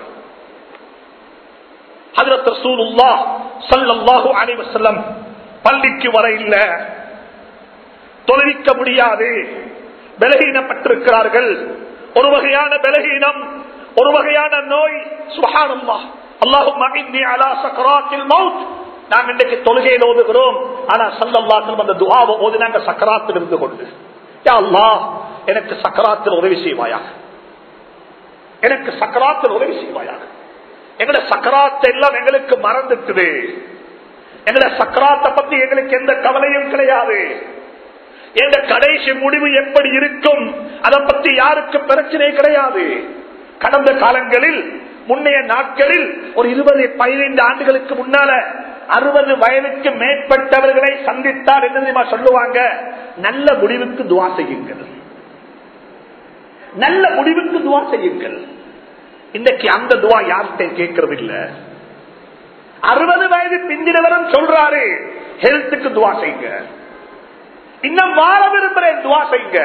ஹஜரத் ரசூலுல்லாஹ் ஸல்லல்லாஹு அலைஹி வஸல்லம் பள்ளிக்கு வர இல்ல தொழுவிக்க முடியாது பலகீனப்பட்டிருக்கிறார்கள் ஒரு வகையான பலகீனம் ஒரு வகையான நோய் சுபஹானல்லாஹ் அல்லாஹும் அலா சக்கராத்தில் மவுத் நாங்க இன்றைக்கு தொழுகையில் ஓதுகிறோம் ஆனா சல்லல்லாஹு அந்த துஆவை ஓதினாங்க சக்கராத்தில் இருந்து கொண்டு யா அல்லாஹ் எனக்கு சக்கராத்தில் உதவி செய்வாயாக எனக்கு சக்கராத்தில் உதவி செய்வாயாக எங்களை சக்கராத்தை எல்லாம் எங்களுக்கு மறந்துட்டுது எங்களை சக்கராத்தை பத்தி எங்களுக்கு எந்த கவலையும் கிடையாது எந்த கடைசி முடிவு எப்படி இருக்கும் அதை பத்தி யாருக்கு பிரச்சனை கிடையாது கடந்த காலங்களில் முன்னைய நாட்களில் ஒரு இருபது பதினைந்து ஆண்டுகளுக்கு முன்னால அறுபது வயதுக்கு மேற்பட்டவர்களை சந்தித்தார் என்ன தெரியுமா சொல்லுவாங்க நல்ல முடிவுக்கு துவா செய்யுங்கள் நல்ல முடிவுக்கு துவா செய்யுங்கள் இன்னைக்கு அந்த துவா யார்கிட்ட கேட்கறது இல்ல அறுபது வயது பிந்தினவரும் சொல்றாரு ஹெல்த்துக்கு துவா செய்யுங்க இன்னும் வாழ விரும்புறேன் துவா செய்யுங்க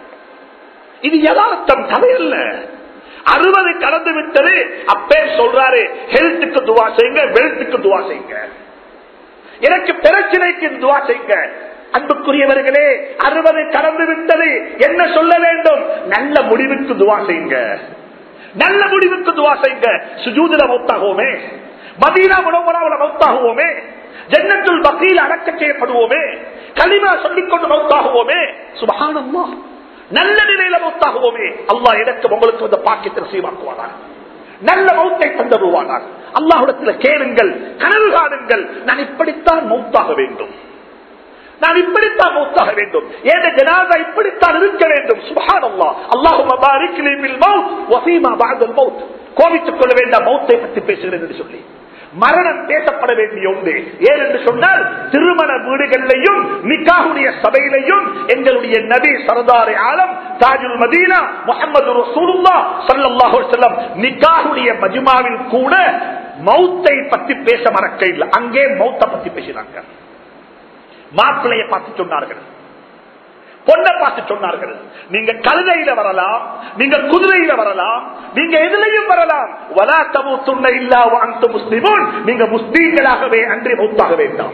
இது யதார்த்தம் கதையல்ல அறுபது கடந்து விட்டது அப்பே சொல்றாரு ஹெல்த்துக்கு துவா செய்யுங்க வெல்த்துக்கு துவா செய்யுங்க எனக்கு பிரச்சனைக்கு துவா செய்யுங்க அன்புக்குரியவர்களே அறுபது கடந்து விட்டது என்ன சொல்ல வேண்டும் நல்ல முடிவுக்கு துவா செய்யுங்க நல்ல முடிவுக்கு துவா செய்யுங்க சுஜூதுல மௌத்தாகுவோமே மதீனா முனவராவில் மௌத்தாகுவோமே ஜன்னத்துல் பக்ரீல் அடக்க செய்யப்படுவோமே களிமா சொல்லிக் கொண்டு மௌத்தாகுவோமே சுபஹானல்லா நல்ல நிலையில மௌத்தாகுவோமே அல்லாஹ் எனக்கு உங்களுக்கு வந்து பாக்கியத்தில் சீவாக்குவானார் நல்ல மௌத்தை தந்தருவானார் அல்லாஹிடத்துல கேளுங்கள் கனவு காணுங்கள் நான் இப்படித்தான் மௌத்தாக வேண்டும் நான் இப்படித்தான் மௌத்தாக வேண்டும் ஏன் ஜனாதா இப்படித்தான் இருக்க வேண்டும் சுபஹானல்லா அல்லாஹும்ம பாரிக் லீ பில் மௌத் வஃபீமா பஅதல் மௌத் கோபித்துக் கொள்ள வேண்டாம் மௌத்தை பற்றி பேசுகிறேன் என்று சொல்லி மரணம் பேசப்பட வேண்டிய ஒன்று ஏன் என்று சொன்னால் திருமண வீடுகளிலையும் நிக்காவுடைய சபையிலையும் எங்களுடைய நபி சரதாரி ஆலம் தாஜுல் மதீனா முகமது ரசூலுல்லா ஸல்லல்லாஹு அலைஹி வஸல்லம் நிக்காவுடைய மஜ்மாவில் கூட மௌத்தை பத்தி பேச மறக்க இல்லை அங்கே மௌத்தை பத்தி பேசினாங்க மாப்பிள்ளையை பார்த்து சொன்னார்கள் பொண்ணை பார்த்து சொன்னார்கள் நீங்க கழுதையில வரலாம் நீங்க குதிரையில வரலாம் நீங்க எதுலையும் வரலாம் வலா தமு துண்ண இல்லா வாழ்த்து முஸ்லிமும் நீங்க முஸ்லீம்களாகவே அன்றி மௌத்தாக வேண்டாம்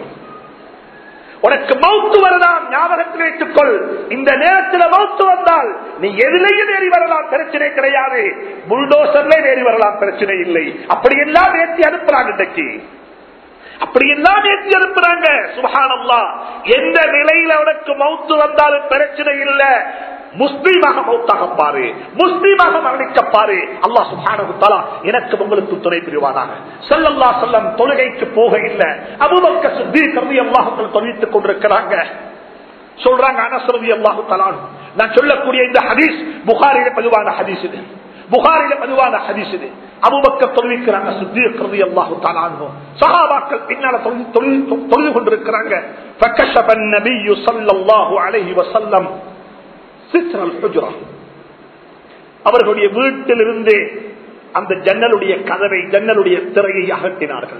உனக்கு மௌத்து வரலாம் ஞாபகத்தில் வைத்துக்கொள் இந்த நேரத்தில் மௌத்து வந்தால் நீ எதிலையும் ஏறி வரலாம் பிரச்சனை கிடையாது புல்டோசர்ல ஏறி வரலாம் பிரச்சனை இல்லை அப்படியெல்லாம் ஏற்றி அனுப்புறாங்க இன்றைக்கு அப்படியெல்லாம் ஏற்றி அனுப்புறாங்க சுபஹானல்லா எந்த நிலையில உனக்கு மௌத்து வந்தாலும் பிரச்சனை இல்லை முஸ்லீமாக மௌத்தாக பாரு முஸ்லீமாக மரணிக்க பாரு அல்லா சுபானகுத்தாலா எனக்கு உங்களுக்கு துணை புரிவானாக சொல்லல்லா சொல்லம் தொழுகைக்கு போக இல்லை அபுபக்க சுத்தி கருதி அல்லாஹங்கள் தொழித்துக் கொண்டிருக்கிறாங்க சொல்றாங்க அனசரதி அல்லாஹு தலான் நான் சொல்லக்கூடிய இந்த ஹதீஸ் புகாரில பதிவான ஹதீஸ் இது புகாரில பதிவான ஹதீஸ் இது அபுபக்க தொழுவிக்கிறாங்க சுத்தியக்கிறது அல்லாஹு தலான்வோ சஹாபாக்கள் பின்னால தொழுது- தொழுது தொழுது கொண்டிருக்கிறாங்க فكشف النبي صلى الله عليه وسلم ستر الحجرة அவர்களுடைய வீட்டிலிருந்து அந்த ஜன்னலுடைய கதவை ஜன்னலுடைய திரையை அகற்றினார்கள்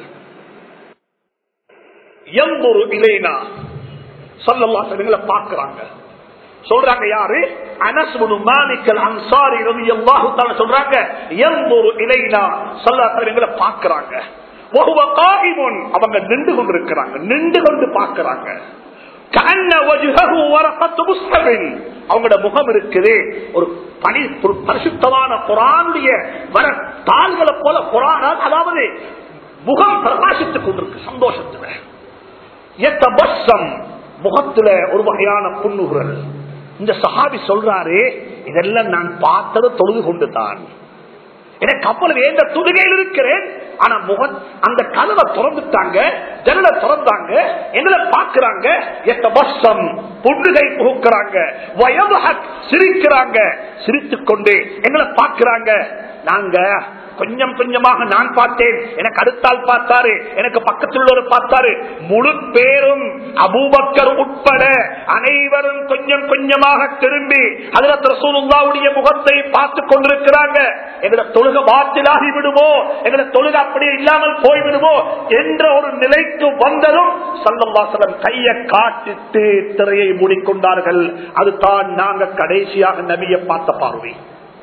எம்பொரு இலைனா சொல்லல்லா எங்களை பார்க்கிறாங்க சொல்றாங்க யாரு அனஸ்முனு மாலிக்கல் அன்சாரி ரலியல்லாஹு தஆலா சொல்றாங்க எம்பொரு இலைனா சொல்லா எங்களை பார்க்கிறாங்க வஹுவ காயிமுன் அவங்க நின்று கொண்டிருக்கிறாங்க நின்று கொண்டு பார்க்கிறாங்க கஅன்ன வஜ்ஹஹு வரகத்து முஸ்தபின் அவங்களோட முகம் இருக்குது ஒரு பனி ஒரு பரிசுத்தமான குரானுடைய வர தாள்களை போல குரானால் அதாவது முகம் பிரகாசித்துக் கொண்டிருக்கு சந்தோஷத்துல எத்தபஸ்ஸம் முகத்துல ஒரு வகையான புண்ணுகுரல் இந்த சஹாபி சொல்றாரு இதெல்லாம் நான் பார்த்தது தொழுது கொண்டுதான் எனக்கு அப்பொழுது எந்த துடுகையில் இருக்கிறேன் ஆனா முகம் அந்த கதவை திறந்துட்டாங்க ஜன்னலை திறந்தாங்க எங்களை பார்க்கிறாங்க எத்தபஸ்ஸம் புண்ணுகை புகுக்கிறாங்க வயதுஹக் சிரிக்கிறாங்க சிரித்துக் கொண்டு எங்களை பார்க்கிறாங்க நாங்க கொஞ்சம் கொஞ்சமாக நான் பார்த்தேன் எனக்கு அடுத்தால் பார்த்தாரு எனக்கு பக்கத்தில் உள்ளவர் பார்த்தாரு முழு பேரும் அபூபக்கர் உட்பட அனைவரும் கொஞ்சம் கொஞ்சமாக திரும்பி அதுல ரசூலுல்லாவுடைய முகத்தை பார்த்து கொண்டிருக்கிறாங்க எங்களை தொழுக வாத்திலாகி விடுமோ எங்களை தொழுக அப்படியே இல்லாமல் போய்விடுமோ என்ற ஒரு நிலைக்கு வந்ததும் சல்லம்வாசலம் கையை காட்டிட்டு திரையை மூடிக்கொண்டார்கள் அதுதான் நாங்க கடைசியாக நபியை பார்த்த பார்வை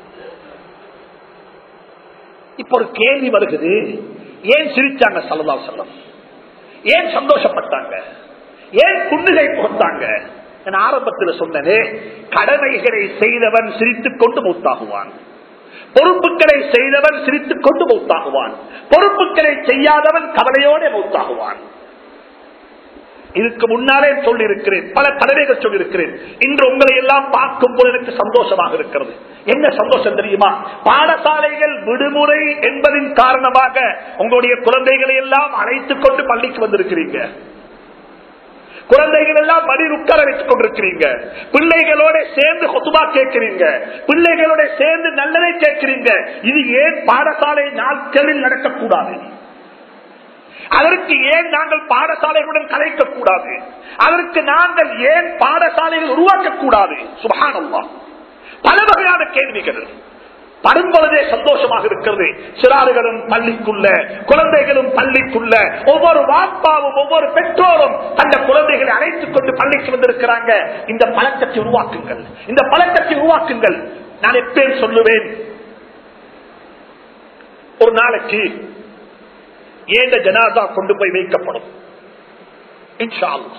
இப்ப ஒரு கேள்வி வருகிறது ஏன் சிரிச்சாங்க சல்லா செல்லம் ஏன் சந்தோஷப்பட்டாங்க ஏன் புண்ணுகை புகுத்தாங்க நான் ஆரம்பத்தில் சொன்னது கடமைகளை செய்தவன் சிரித்துக் கொண்டு மூத்தாகுவான் பொறுப்புகளை செய்தவன் சிரித்துக் கொண்டு மூத்தாகுவான் பொறுப்புகளை செய்யாதவன் கவலையோட மூத்தாகுவான் இதுக்கு முன்னாலே சொல்லியிருக்கிறேன் பல கடமைகள் சொல்லியிருக்கிறேன் இன்று உங்களை எல்லாம் பார்க்கும் போது எனக்கு சந்தோஷமாக இருக்கிறது என்ன சந்தோஷம் தெரியுமா பாடசாலைகள் விடுமுறை என்பதின் காரணமாக உங்களுடைய குழந்தைகளை எல்லாம் அழைத்துக் கொண்டு பள்ளிக்கு வந்திருக்கிறீங்க குழந்தைகள் எல்லாம் மடி உட்கார வைத்துக் கொண்டிருக்கிறீங்க பிள்ளைகளோட சேர்ந்து கொத்துபா கேட்கிறீங்க பிள்ளைகளோட சேர்ந்து நல்லதை கேட்கிறீங்க இது ஏன் பாடசாலை நாட்களில் நடக்கக்கூடாது அதற்கு ஏன் நாங்கள் பாடசாலைகளுடன் கலைக்க கூடாது அதற்கு நாங்கள் ஏன் பாடசாலைகள் உருவாக்க கூடாது சுபகானல்லா பல வகையான கேள்விகள் படும்பொழுதே சந்தோஷமாக இருக்கிறது சிறாறுகளும் பள்ளிக்குள்ள குழந்தைகளும் பள்ளிக்குள்ள ஒவ்வொரு வாப்பாவும் ஒவ்வொரு பெற்றோரும் தந்த குழந்தைகளை அழைத்துக் கொண்டு பள்ளிக்கு வந்திருக்கிறாங்க இந்த பழக்கத்தை உருவாக்குங்கள் இந்த பழக்கத்தை உருவாக்குங்கள் நான் எப்பேன் சொல்லுவேன் ஒரு நாளைக்கு ஏந்த ஜனாதா கொண்டு போய் வைக்கப்படும் இன்ஷா அல்லாஹ்.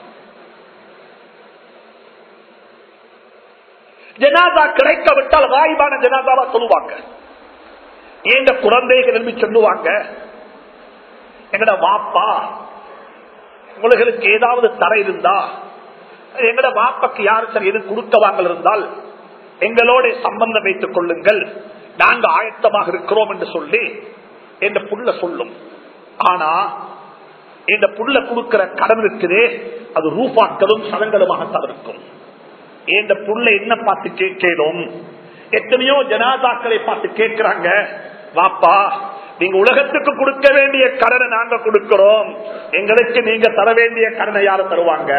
ஜனாதா கிடைக்கவிட்டால் வாய்ப்பான ஜனாதாவா சொல்லுவாங்க ஏந்த குழந்தைகள் என்று சொல்லுவாங்க எங்கட வாப்பா உங்களுக்கு ஏதாவது தடை இருந்தா எங்கட வாப்பாக்கு யாரு சரி எது கொடுக்க வாங்கல் இருந்தால் எங்களோட சம்பந்தம் வைத்துக் கொள்ளுங்கள் நாங்க ஆயத்தமாக இருக்கிறோம் என்று சொல்லி என்ற புள்ள சொல்லும் ஆனா இந்த புள்ள கொடுக்கிற கடன் இருக்குதே அது ரூபாக்களும் சதங்களுமாகத்தான் இருக்கும் இந்த புள்ள என்ன பார்த்து கேட்கணும் எத்தனையோ ஜனாதாக்களை பார்த்து கேட்கிறாங்க வாப்பா நீங்க உலகத்துக்கு கொடுக்க வேண்டிய கடனை நாங்க கொடுக்கிறோம் எங்களுக்கு நீங்க தர வேண்டிய கடனை யாரு தருவாங்க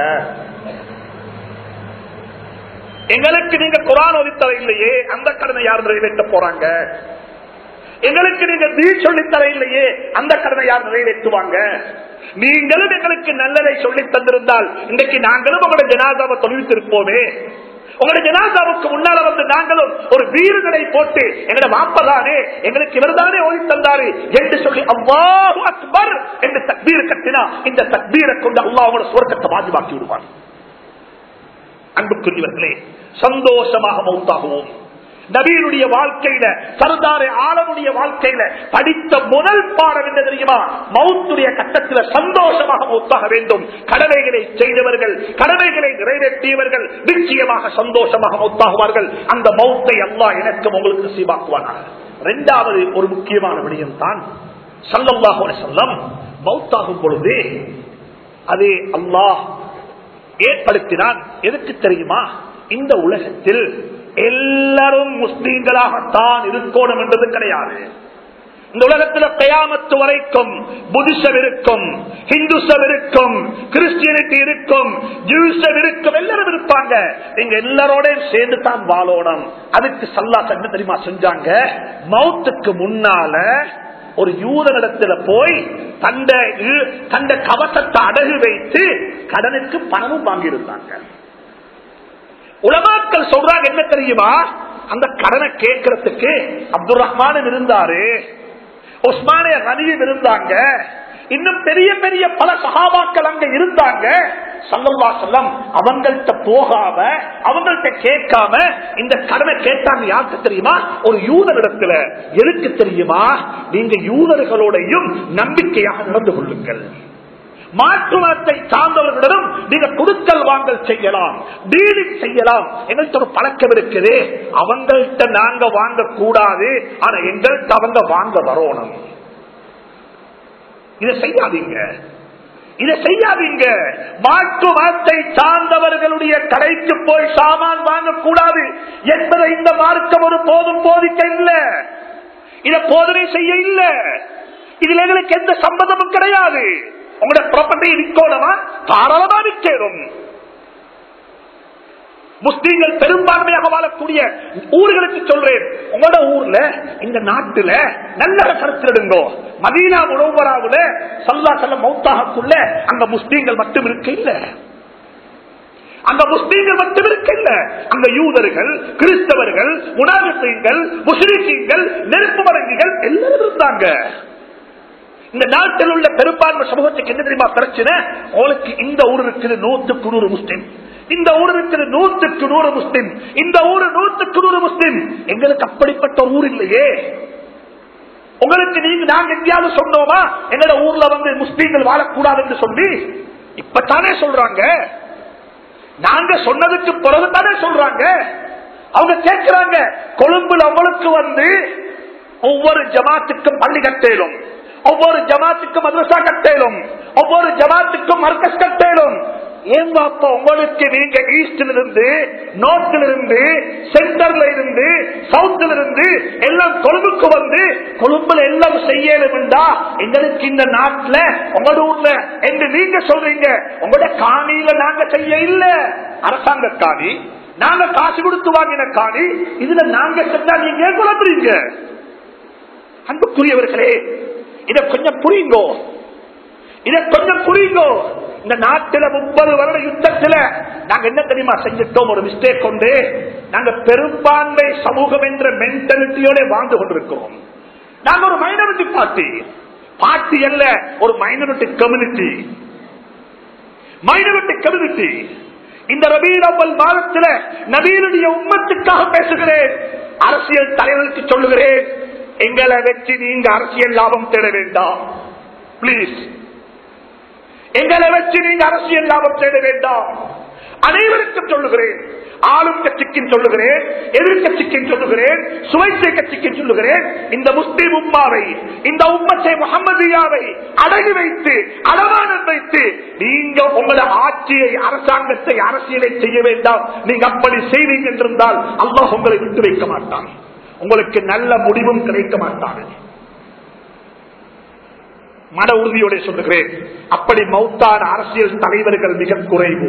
எங்களுக்கு நீங்க குரான் ஒதித்தர இல்லையே அந்த கடனை யார் நிறைவேற்ற போறாங்க எங்களுக்கு நீங்க தீ சொல்லித்தர இல்லையே அந்த கடனை யார் நிறைவேற்றுவாங்க நீங்களும் எங்களுக்கு நல்லதை சொல்லி தந்திருந்தால் இன்றைக்கு நாங்களும் உங்களோட ஜனாதாவை தொழில்த்திருப்போமே உங்களுடைய ஜனாதாவுக்கு முன்னால வந்து நாங்களும் ஒரு வீரர்களை போட்டு எங்களோட வாப்பதானே எங்களுக்கு இவர்தானே ஓடி தந்தாரு என்று சொல்லி அல்லாஹு அக்பர் என்று தக்பீர் கட்டினா இந்த தக்பீரை கொண்டு அல்லாஹ் அவங்களோட சுவர்க்கத்தை பாதுகாக்கி விடுவான் அன்புக்குரியவர்களே சந்தோஷமாக மௌத்தாகுவோம் நபீனுடைய வாழ்க்கையில சர்தாரே ஆளனுடைய வாழ்க்கையில படித்த முதல் பாடம் என்ன தெரியுமா மௌத்துடைய கட்டத்தில் சந்தோஷமாக மௌத்தாக வேண்டும் கடமைகளை செய்தவர்கள் கடமைகளை நிறைவேற்றியவர்கள் நிச்சயமாக சந்தோஷமாக மௌத்தாகுவார்கள் அந்த மௌத்தை அல்லாஹ் எனக்கு உங்களுக்கு சீவாக்குவானாக இரண்டாவது ஒரு முக்கியமான விடயம் தான் சல்லல்லாஹு அலைஹி வஸல்லம் மௌத்தாகும் பொழுது அது அல்லாஹ் ஏற்படுத்தினான் எதுக்கு தெரியுமா இந்த உலகத்தில் எல்லாரும் முஸ்லீம்களாகத்தான் இருக்கணும் என்றது கிடையாது இந்த உலகத்தில் கயாமத்து வரைக்கும் புதிசம் இருக்கும் ஹிந்துசம் இருக்கும் கிறிஸ்டியனிட்டி இருக்கும் ஜூசம் இருக்கும் எல்லாரும் இருப்பாங்க நீங்க எல்லாரோட சேர்ந்து தான் வாழணும் அதுக்கு சல்லா என்ன தெரியுமா செஞ்சாங்க மௌத்துக்கு முன்னால ஒரு யூதனிடத்துல போய் தந்த தந்த கவசத்தை அடகு வைத்து கடனுக்கு பணமும் வாங்கியிருந்தாங்க உலமாக்கள் சொல்றாங்க என்ன தெரியுமா அந்த கடனை கேட்கறதுக்கு அப்துல் ரஹ்மானும் இருந்தாரு உஸ்மானிய ரனியும் இருந்தாங்க இன்னும் பெரிய பெரிய பல சகாபாக்கள் அங்க இருந்தாங்க சல்லல்லா சொல்லம் அவங்கள்ட்ட போகாம அவங்கள்ட்ட கேட்காம இந்த கடனை கேட்டாங்க யாருக்கு தெரியுமா ஒரு யூதரிடத்துல எதுக்கு தெரியுமா நீங்க யூதர்களோடையும் நம்பிக்கையாக நடந்து கொள்ளுங்கள் மாற்று மதத்தை சார்ந்தவர்களிடம் நீங்க கொடுக்கல் வாங்கல் செய்யலாம் டீலிங் செய்யலாம் எங்கள்கிட்ட ஒரு பழக்கம் இருக்குது அவங்கள்ட்ட நாங்க வாங்க கூடாது ஆனா எங்கள்கிட்ட அவங்க வாங்க வரணும் இதை செய்யாதீங்க இதை செய்யாதீங்க மாற்று மதத்தை சார்ந்தவர்களுடைய கடைக்கு போய் சாமான் வாங்கக்கூடாது என்பதை இந்த மார்க்கம் ஒரு போதும் போதிக்க இல்லை இதை போதனை செய்ய இல்லை இதுல எங்களுக்கு எந்த சம்பந்தமும் கிடையாது உங்களோட ப்ராப்பர்ட்டி விற்கணுமா தாராளமா விற்கணும் முஸ்லீம்கள் பெரும்பான்மையாக வாழக்கூடிய ஊர்களுக்கு சொல்றேன் உங்களோட ஊர்ல இந்த நாட்டுல நல்ல கருத்திடுங்கோ மதீனா உணவுவராவுல சல்லா செல்ல மௌத்தாகக்குள்ள அங்க முஸ்லீம்கள் மட்டும் இருக்க இல்ல அங்க முஸ்லீம்கள் மட்டும் இருக்க இல்ல அங்க யூதர்கள் கிறிஸ்தவர்கள் உணாகத்தீங்கள் முஸ்லீம்கள் நெருப்பு மரங்கிகள் எல்லாரும் இருந்தாங்க இந்த நாட்டில் உள்ள பெரும்பான்மை சமூகத்துக்கு என்ன தெரியுமா பிரச்சனை உங்களுக்கு இந்த ஊர் இருக்குது நூத்துக்கு நூறு முஸ்லிம் இந்த ஊர் இருக்குது நூத்துக்கு நூறு முஸ்லிம் இந்த ஊரு நூத்துக்கு நூறு முஸ்லிம் எங்களுக்கு அப்படிப்பட்ட ஊர் இல்லையே உங்களுக்கு நீங்க நாங்க எங்கேயாவது சொன்னோமா எங்களோட ஊர்ல வந்து முஸ்லீம்கள் வாழக்கூடாது என்று சொல்லி இப்பத்தானே சொல்றாங்க நாங்க சொன்னதுக்கு பிறகுதானே சொல்றாங்க அவங்க கேட்கிறாங்க கொழும்புல அவங்களுக்கு வந்து ஒவ்வொரு ஜமாத்துக்கும் பள்ளி கட்டேலும் ஒவ்வொரு ஜமாத்துக்கும் மதரசா கட்டேலும் ஒவ்வொரு ஜமாத்துக்கும் மர்க்கஸ் கட்டேலும் ஏன் பாப்பா உங்களுக்கு நீங்க ஈஸ்டில் இருந்து நோர்த்தில் இருந்து சென்டர்ல இருந்து சவுத்தில் இருந்து எல்லாம் கொழும்புக்கு வந்து கொழும்புல எல்லாம் செய்யணும்டா எங்களுக்கு இந்த நாட்டுல உங்களோட ஊர்ல என்று நீங்க சொல்றீங்க உங்களோட காணியில நாங்க செய்ய இல்ல அரசாங்க காணி நாங்க காசு கொடுத்து வாங்கின காணி இதுல நாங்க செஞ்சா நீங்க ஏன் குழம்புறீங்க அன்புக்குரியவர்களே இத கொஞ்சம் புரியுங்கோ இத கொஞ்சம் புரியுங்கோ இந்த நாட்டில முப்பது வருட யுத்தத்துல நாங்க என்ன தெரியுமா செஞ்சிட்டோம் ஒரு மிஸ்டேக் கொண்டு நாங்க பெரும்பான்மை சமூகம் என்ற மென்டாலிட்டியோட வாழ்ந்து கொண்டிருக்கிறோம் நாங்க ஒரு மைனாரிட்டி பார்ட்டி பார்ட்டி அல்ல ஒரு மைனாரிட்டி கம்யூனிட்டி மைனாரிட்டி கம்யூனிட்டி இந்த ரபீல் அவ்வல் மாதத்துல நபீனுடைய உம்மத்துக்காக பேசுகிறேன் அரசியல் தலைவருக்கு சொல்லுகிறேன் எங்களை வச்சு நீங்க அரசியல் லாபம் தேட வேண்டாம் பிளீஸ் எங்களை வச்சு நீங்க அரசியல் லாபம் தேட வேண்டாம் அனைவருக்கும் சொல்லுகிறேன் ஆளும் கட்சிக்கும் சொல்லுகிறேன் எதிர்கட்சிக்கு சொல்லுகிறேன் சுவைத்தை கட்சிக்கு சொல்லுகிறேன் இந்த முஸ்லிம் உம்மாவை இந்த உம்மத்தை முகமதியாவை அடகு வைத்து அளவானம் வைத்து நீங்க உங்களோட ஆட்சியை அரசாங்கத்தை அரசியலை செய்ய வேண்டாம் நீங்க அப்படி செய்வீங்க என்றிருந்தால் அல்லாஹ் உங்களை விட்டு வைக்க மாட்டான் உங்களுக்கு நல்ல முடிவும் கிடைக்க மாட்டாங்க மன உறுதியோட சொல்லுகிறேன் அப்படி மௌத்தான அரசியல் தலைவர்கள் மிக குறைவு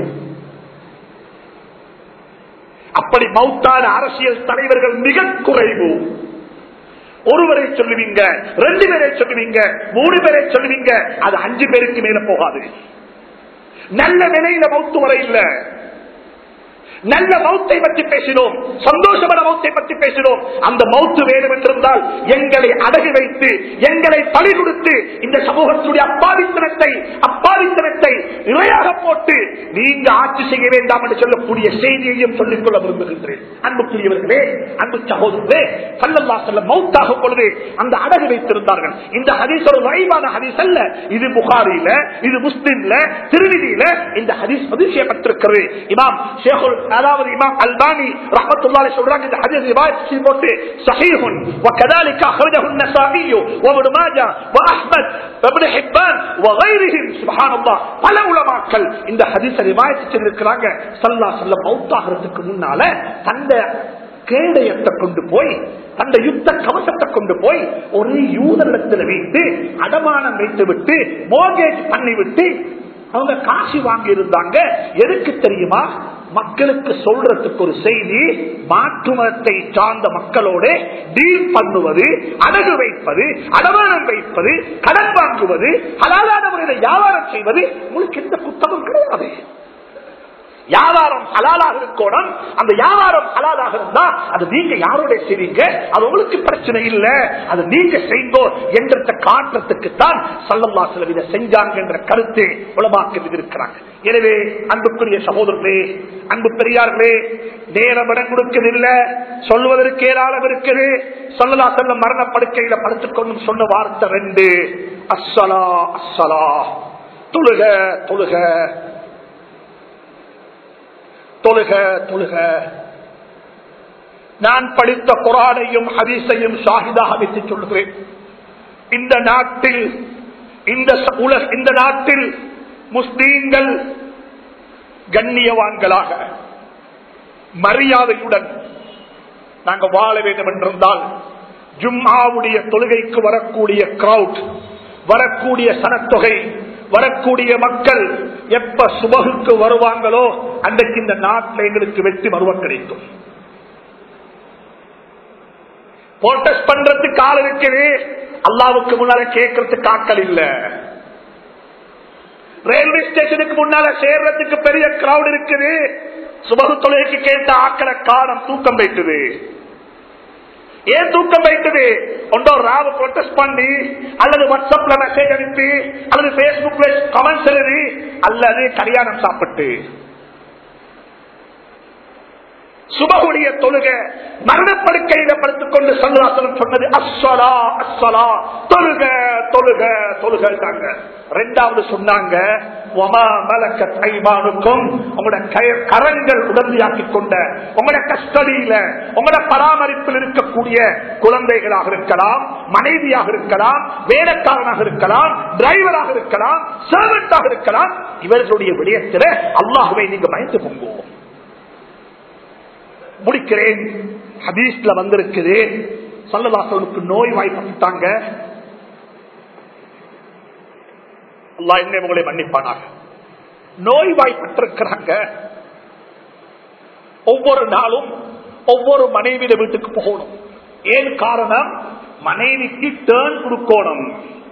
அப்படி மௌத்தான அரசியல் தலைவர்கள் மிக குறைவு ஒருவரை சொல்லுவீங்க ரெண்டு பேரை சொல்லுவீங்க மூணு பேரை சொல்லுவீங்க அது அஞ்சு பேருக்கு மேல போகாது நல்ல நிலையில மௌத்து வரை இல்ல நல்ல மௌத்தை பற்றி பேசினோம் சந்தோஷமான மௌத்தை பற்றி பேசினோம் அந்த மௌத்து வேணும் என்றிருந்தால் எங்களை அடகு வைத்து எங்களை பழி கொடுத்து இந்த சமூகத்துடைய அப்பாவித்தனத்தை அப்பாவித்தனத்தை இரையாக போட்டு நீங்க ஆட்சி செய்ய வேண்டாம் என்று சொல்லக்கூடிய செய்தியையும் சொல்லிக் கொள்ள விரும்புகின்றேன் அன்புக்குரியவர்களே அன்பு சகோதரர்களே சல்லல்லா செல்ல மௌத்தாக பொழுது அந்த அடகு வைத்திருந்தார்கள் இந்த ஹதீஸ் ஒரு வரைவான ஹதீஸ் அல்ல இது புகாரில இது முஸ்லிம்ல திருவிதியில இந்த ஹதீஸ் பதிவு செய்யப்பட்டிருக்கிறது இமாம் ஷேகுல் அதாவது இமாம் அல்பானி ரஹமத்துல்லாஹி சொல்றாங்க இந்த ஹதீஸ் ரிவாயத் செய்து போட்டு சஹீஹுன் وكذلك اخرجه النسائي وابن ماجه واحمد وابن حبان وغيرهم سبحان الله பல உலமாக்கள் இந்த ஹதீஸை ரிவாயத் செய்திருக்கிறாங்க ஸல்லல்லாஹு அலைஹி வஸல்லம் மௌத்தாகிறதுக்கு முன்னால தந்த கேடயத்தை கொண்டு போய் அந்த யுத்த கவசத்தை கொண்டு போய் ஒரு யூதரிடத்தில் வைத்து அடமானம் வைத்து விட்டு மோகேஜ் பண்ணி விட்டு அவங்க காசு வாங்கி இருந்தாங்க எதுக்கு தெரியுமா மக்களுக்கு சொல்றதுக்கு ஒரு செய்தி மாற்று மதத்தை சார்ந்த மக்களோடு டீல் பண்ணுவது அடகு வைப்பது அடமானம் வைப்பது கடன் வாங்குவது ஹலாலான முறையில் வியாபாரம் செய்வது உங்களுக்கு எந்த குத்தமும் கிடையாது வியாபாரம் ஹலாலாக இருக்கணும் அந்த வியாபாரம் ஹலாலாக இருந்தா அது நீங்க யாரோட செய்வீங்க அது உங்களுக்கு பிரச்சனை இல்ல அது நீங்க செய்தோ என்ற காட்டுறதுக்கு தான் சல்லல்லா சில இதை செஞ்சாங்க என்ற கருத்து உலமாக்க இருக்கிறாங்க எனவே அன்புக்குரிய சகோதரர்களே அன்பு பெரியார்களே நேரம் இடம் கொடுக்கவில்லை சொல்வதற்கு ஏராளம் இருக்குது சொல்லலா செல்ல மரணப்படுக்கையில படுத்துக் கொண்டு சொன்ன வார்த்தை ரெண்டு அஸ்ஸலா அஸ்ஸலா தொழுக தொழுக தொழுக தொழுக நான் படித்த குரானையும் ஹதீஸையும் ஷாஹிதாக வைத்து சொல்கிறேன் இந்த நாட்டில் இந்த ச- உலக இந்த நாட்டில் முஸ்லீம்கள் கண்ணியவான்களாக மரியாதையுடன் நாங்கள் வாழ வேண்டும் என்றிருந்தால் ஜும்மாவுடைய தொழுகைக்கு வரக்கூடிய கிரவுட் வரக்கூடிய சனத்தொகை வரக்கூடிய மக்கள் எப்ப சுபகுக்கு வருவாங்களோ அன்றைக்கு இந்த நாட்டில் எங்களுக்கு வெற்றி பருவம் கிடைக்கும் போட்டஸ் பண்றதுக்கு ஆள் இருக்குது அல்லாவுக்கு முன்னால கேட்கறதுக்கு ஆட்கள் இல்ல ரயில்வே ஸ்டேஷனுக்கு முன்னால சேர்றதுக்கு பெரிய கிரவுட் இருக்குது சுபகு தொழிலுக்கு கேட்ட ஆக்களை காலம் தூக்கம் வைத்தது ஏன் தூக்கம் வைத்தது ஒன்றோ ராவ ப்ரொட்டஸ்ட் பண்ணி அல்லது வாட்ஸ்அப்ல மெசேஜ் அனுப்பி அல்லது பேஸ்புக்ல கமெண்ட்ஸ் எழுதி அல்லது கல்யாணம் சாப்பிட்டு சுபகுடைய தொழுக மரணப்படுக்கையில படுத்துக் கொண்டு சந்திராசனம் சொன்னது அஸ்வலா அஸ்வலா தொழுக தொழுக தொழுகாங்க ரெண்டாவது சொன்னாங்க ஒமா மலக்க தைமானுக்கும் உங்களோட கய- கரங்கள் உடந்தையாக்கி கொண்ட உங்களோட கஸ்டடியில உங்களோட பராமரிப்பில் இருக்கக்கூடிய குழந்தைகளாக இருக்கலாம் மனைவியாக இருக்கலாம் வேலைக்காரனாக இருக்கலாம் டிரைவராக இருக்கலாம் சர்வெண்டாக இருக்கலாம் இவர்களுடைய விடயத்தில் அல்லாஹுவை நீங்க பயந்து பொங்குவோம் முடிக்கிறேன் ஹதீஸ்ல வந்திருக்குது சல்லதாசனுக்கு நோய் வாய்ப்பட்டாங்க அல்லாஹ் என்ன உங்களை மன்னிப்பானாக நோய் வாய்ப்பட்டிருக்கிறாங்க ஒவ்வொரு நாளும் ஒவ்வொரு மனைவியில வீட்டுக்கு போகணும் ஏன் காரணம் மனைவிக்கு டேர்ன் கொடுக்கணும்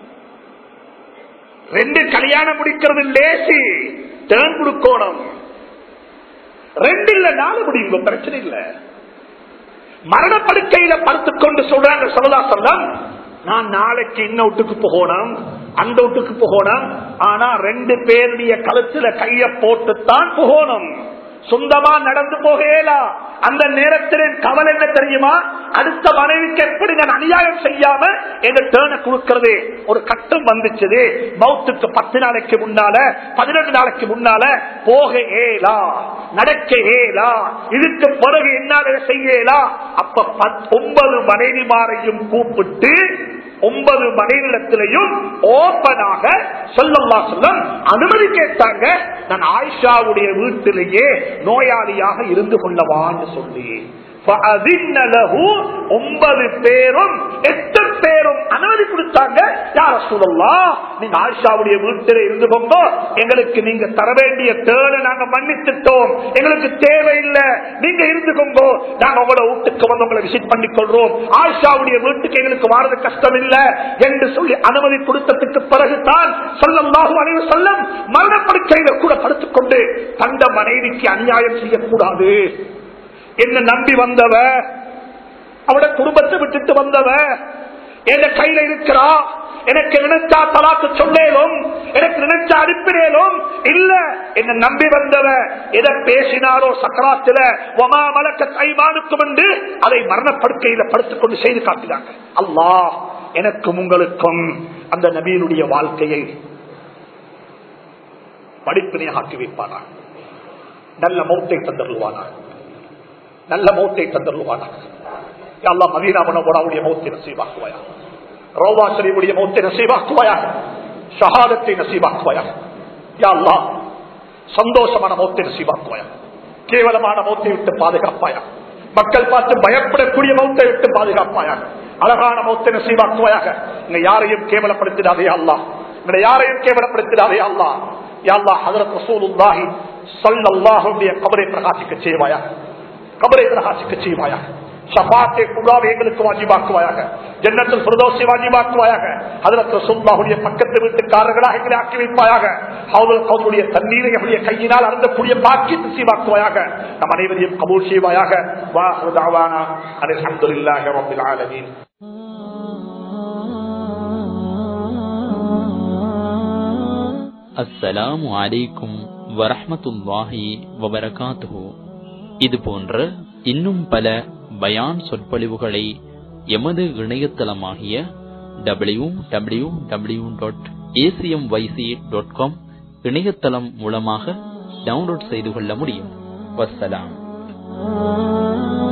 ரெண்டு கல்யாணம் முடிக்கிறது லேசி டேர்ன் கொடுக்கணும் ரெண்டு இல்ல நாலு முடியுங்க பிரச்சனை இல்ல மரணப்படுக்கையில படுத்துக் கொண்டு சொல்றாங்க சொல்லலா சொல்லம் நான் நாளைக்கு இன்ன வீட்டுக்கு போகணும் அந்த வீட்டுக்கு போகணும் ஆனா ரெண்டு பேருடைய கழுத்துல கைய போட்டுத்தான் போகணும் சொந்தமா நடந்து போகலா அந்த நேரத்தில் என் கவலை என்ன தெரியுமா அடுத்த மனைவிக்கு எப்படி நான் அநியாயம் செய்யாம எங்க டேர்னை கொடுக்கிறது ஒரு கட்டம் வந்துச்சு மௌத்துக்கு பத்து நாளைக்கு முன்னால பதினெட்டு நாளைக்கு முன்னால போக ஏலா நடக்க ஏலா இதுக்கு பிறகு என்னால செய்யலா அப்ப பத்- ஒன்பது மனைவிமாரையும் கூப்பிட்டு ஒன்பது மனைவிடத்திலையும் ஓப்பனாக சொல்லல்லா சொல்லம் அனுமதி கேட்டாங்க நான் ஆயிஷாவுடைய வீட்டிலேயே நோயாளியாக இருந்து கொள்ளவான்னு சொல்லி فَأَذِنَّ لَهُ ஒன்பது பேரும் எட்டு பேரும் அனுமதி கொடுத்தாங்க யார சொல்லலாம் நீங்க ஆயிஷாவுடைய வீட்டில் இருந்து கொண்டோ எங்களுக்கு நீங்க தர வேண்டிய தேர்னை நாங்க மன்னித்துட்டோம் எங்களுக்கு தேவையில்லை நீங்க இருந்து கொண்டோ நாங்க உங்களோட வீட்டுக்கு வந்து உங்களை விசிட் பண்ணி கொள்றோம் ஆயிஷாவுடைய வீட்டுக்கு எங்களுக்கு வாரது கஷ்டம் இல்ல என்று சொல்லி அனுமதி கொடுத்ததுக்கு பிறகுதான் சொல்லல்லாஹு அலைஹி சொல்லம் மரணப்படுக்கையில கூட படுத்துக் கொண்டு தந்த மனைவிக்கு அநியாயம் செய்யக்கூடாது என்ன நம்பி வந்தவ அவட குடும்பத்தை விட்டுட்டு வந்தவ என் கையில இருக்கிறா எனக்கு நினைச்சா தலாக்கு சொல்லேலும் எனக்கு நினைச்சா அனுப்பினேலும் இல்ல என்ன நம்பி வந்தவ எதை பேசினாரோ சக்கராத்துல ஒமா மலக்க கைமானுக்கும் என்று அதை மரணப்படுக்கையில படுத்துக் கொண்டு செய்து காட்டினாங்க அல்லாஹ் எனக்கும் உங்களுக்கும் அந்த நபியினுடைய வாழ்க்கையை படிப்பினையாக்கி வைப்பானாங்க நல்ல மௌத்தை தந்தருவானா நல்ல மௌத்தை தந்தருவானா அல்லா மதீனா மனோபராவுடைய மௌத்தை நசீவாக்குவாயா ரோவா ஷரீஃபுடைய மௌத்தை நசீவாக்குவாயாக ஷஹாதத்தை நசீவாக்குவாயாக யா அல்லாஹ் சந்தோஷமான மௌத்தை நசீவாக்குவாயா கேவலமான மௌத்தை விட்டு பாதுகாப்பாயா மக்கள் பார்த்து பயப்படக்கூடிய மௌத்தை விட்டு பாதுகாப்பாயாக அழகான மௌத்தை நசீவாக்குவாயாக இங்க யாரையும் கேவலப்படுத்திடாதே அல்லா இங்க யாரையும் கேவலப்படுத்திடாதே அல்லா யாழ்லா ஹதரத் ரசூலுல்லாஹி ஸல்லல்லாஹுடைய கபரை பிரகாசிக்க செய்வாயா கபரை பிரகாசிக்க செய்வாயா ஷபாத்தை குடாவை எங்களுக்கு வாஜிபாக்குவாயாக ஜன்னத்தில் பிரதோஷை வாஜிபாக்குவாயாக ஹதரத் ரசூலுல்லாஹுடைய பக்கத்து வீட்டுக்காரர்களாக எங்களை ஆக்கி வைப்பாயாக ஹவுல் கவுலுடைய தண்ணீரை எங்களுடைய கையினால் அருந்தக்கூடிய பாக்கி நசீவாக்குவாயாக நம் அனைவரையும் கபூல் செய்வாயாக வாஹு தாவானா அல்ஹம்துலில்லாஹி ரப்பில் ஆலமீன் அஸ்ஸலாமு அலைக்கும் வரஹ்மத்துல்லாஹி வபரகாத்துஹு இது போன்ற இன்னும் பல பயான் சொற்பொழிவுகளை எமது இணையதளமாகிய W W W dot ACM YC dot com இணையதளம் மூலமாக டவுன்லோட் செய்து கொள்ள முடியும் வஸ்ஸலாம்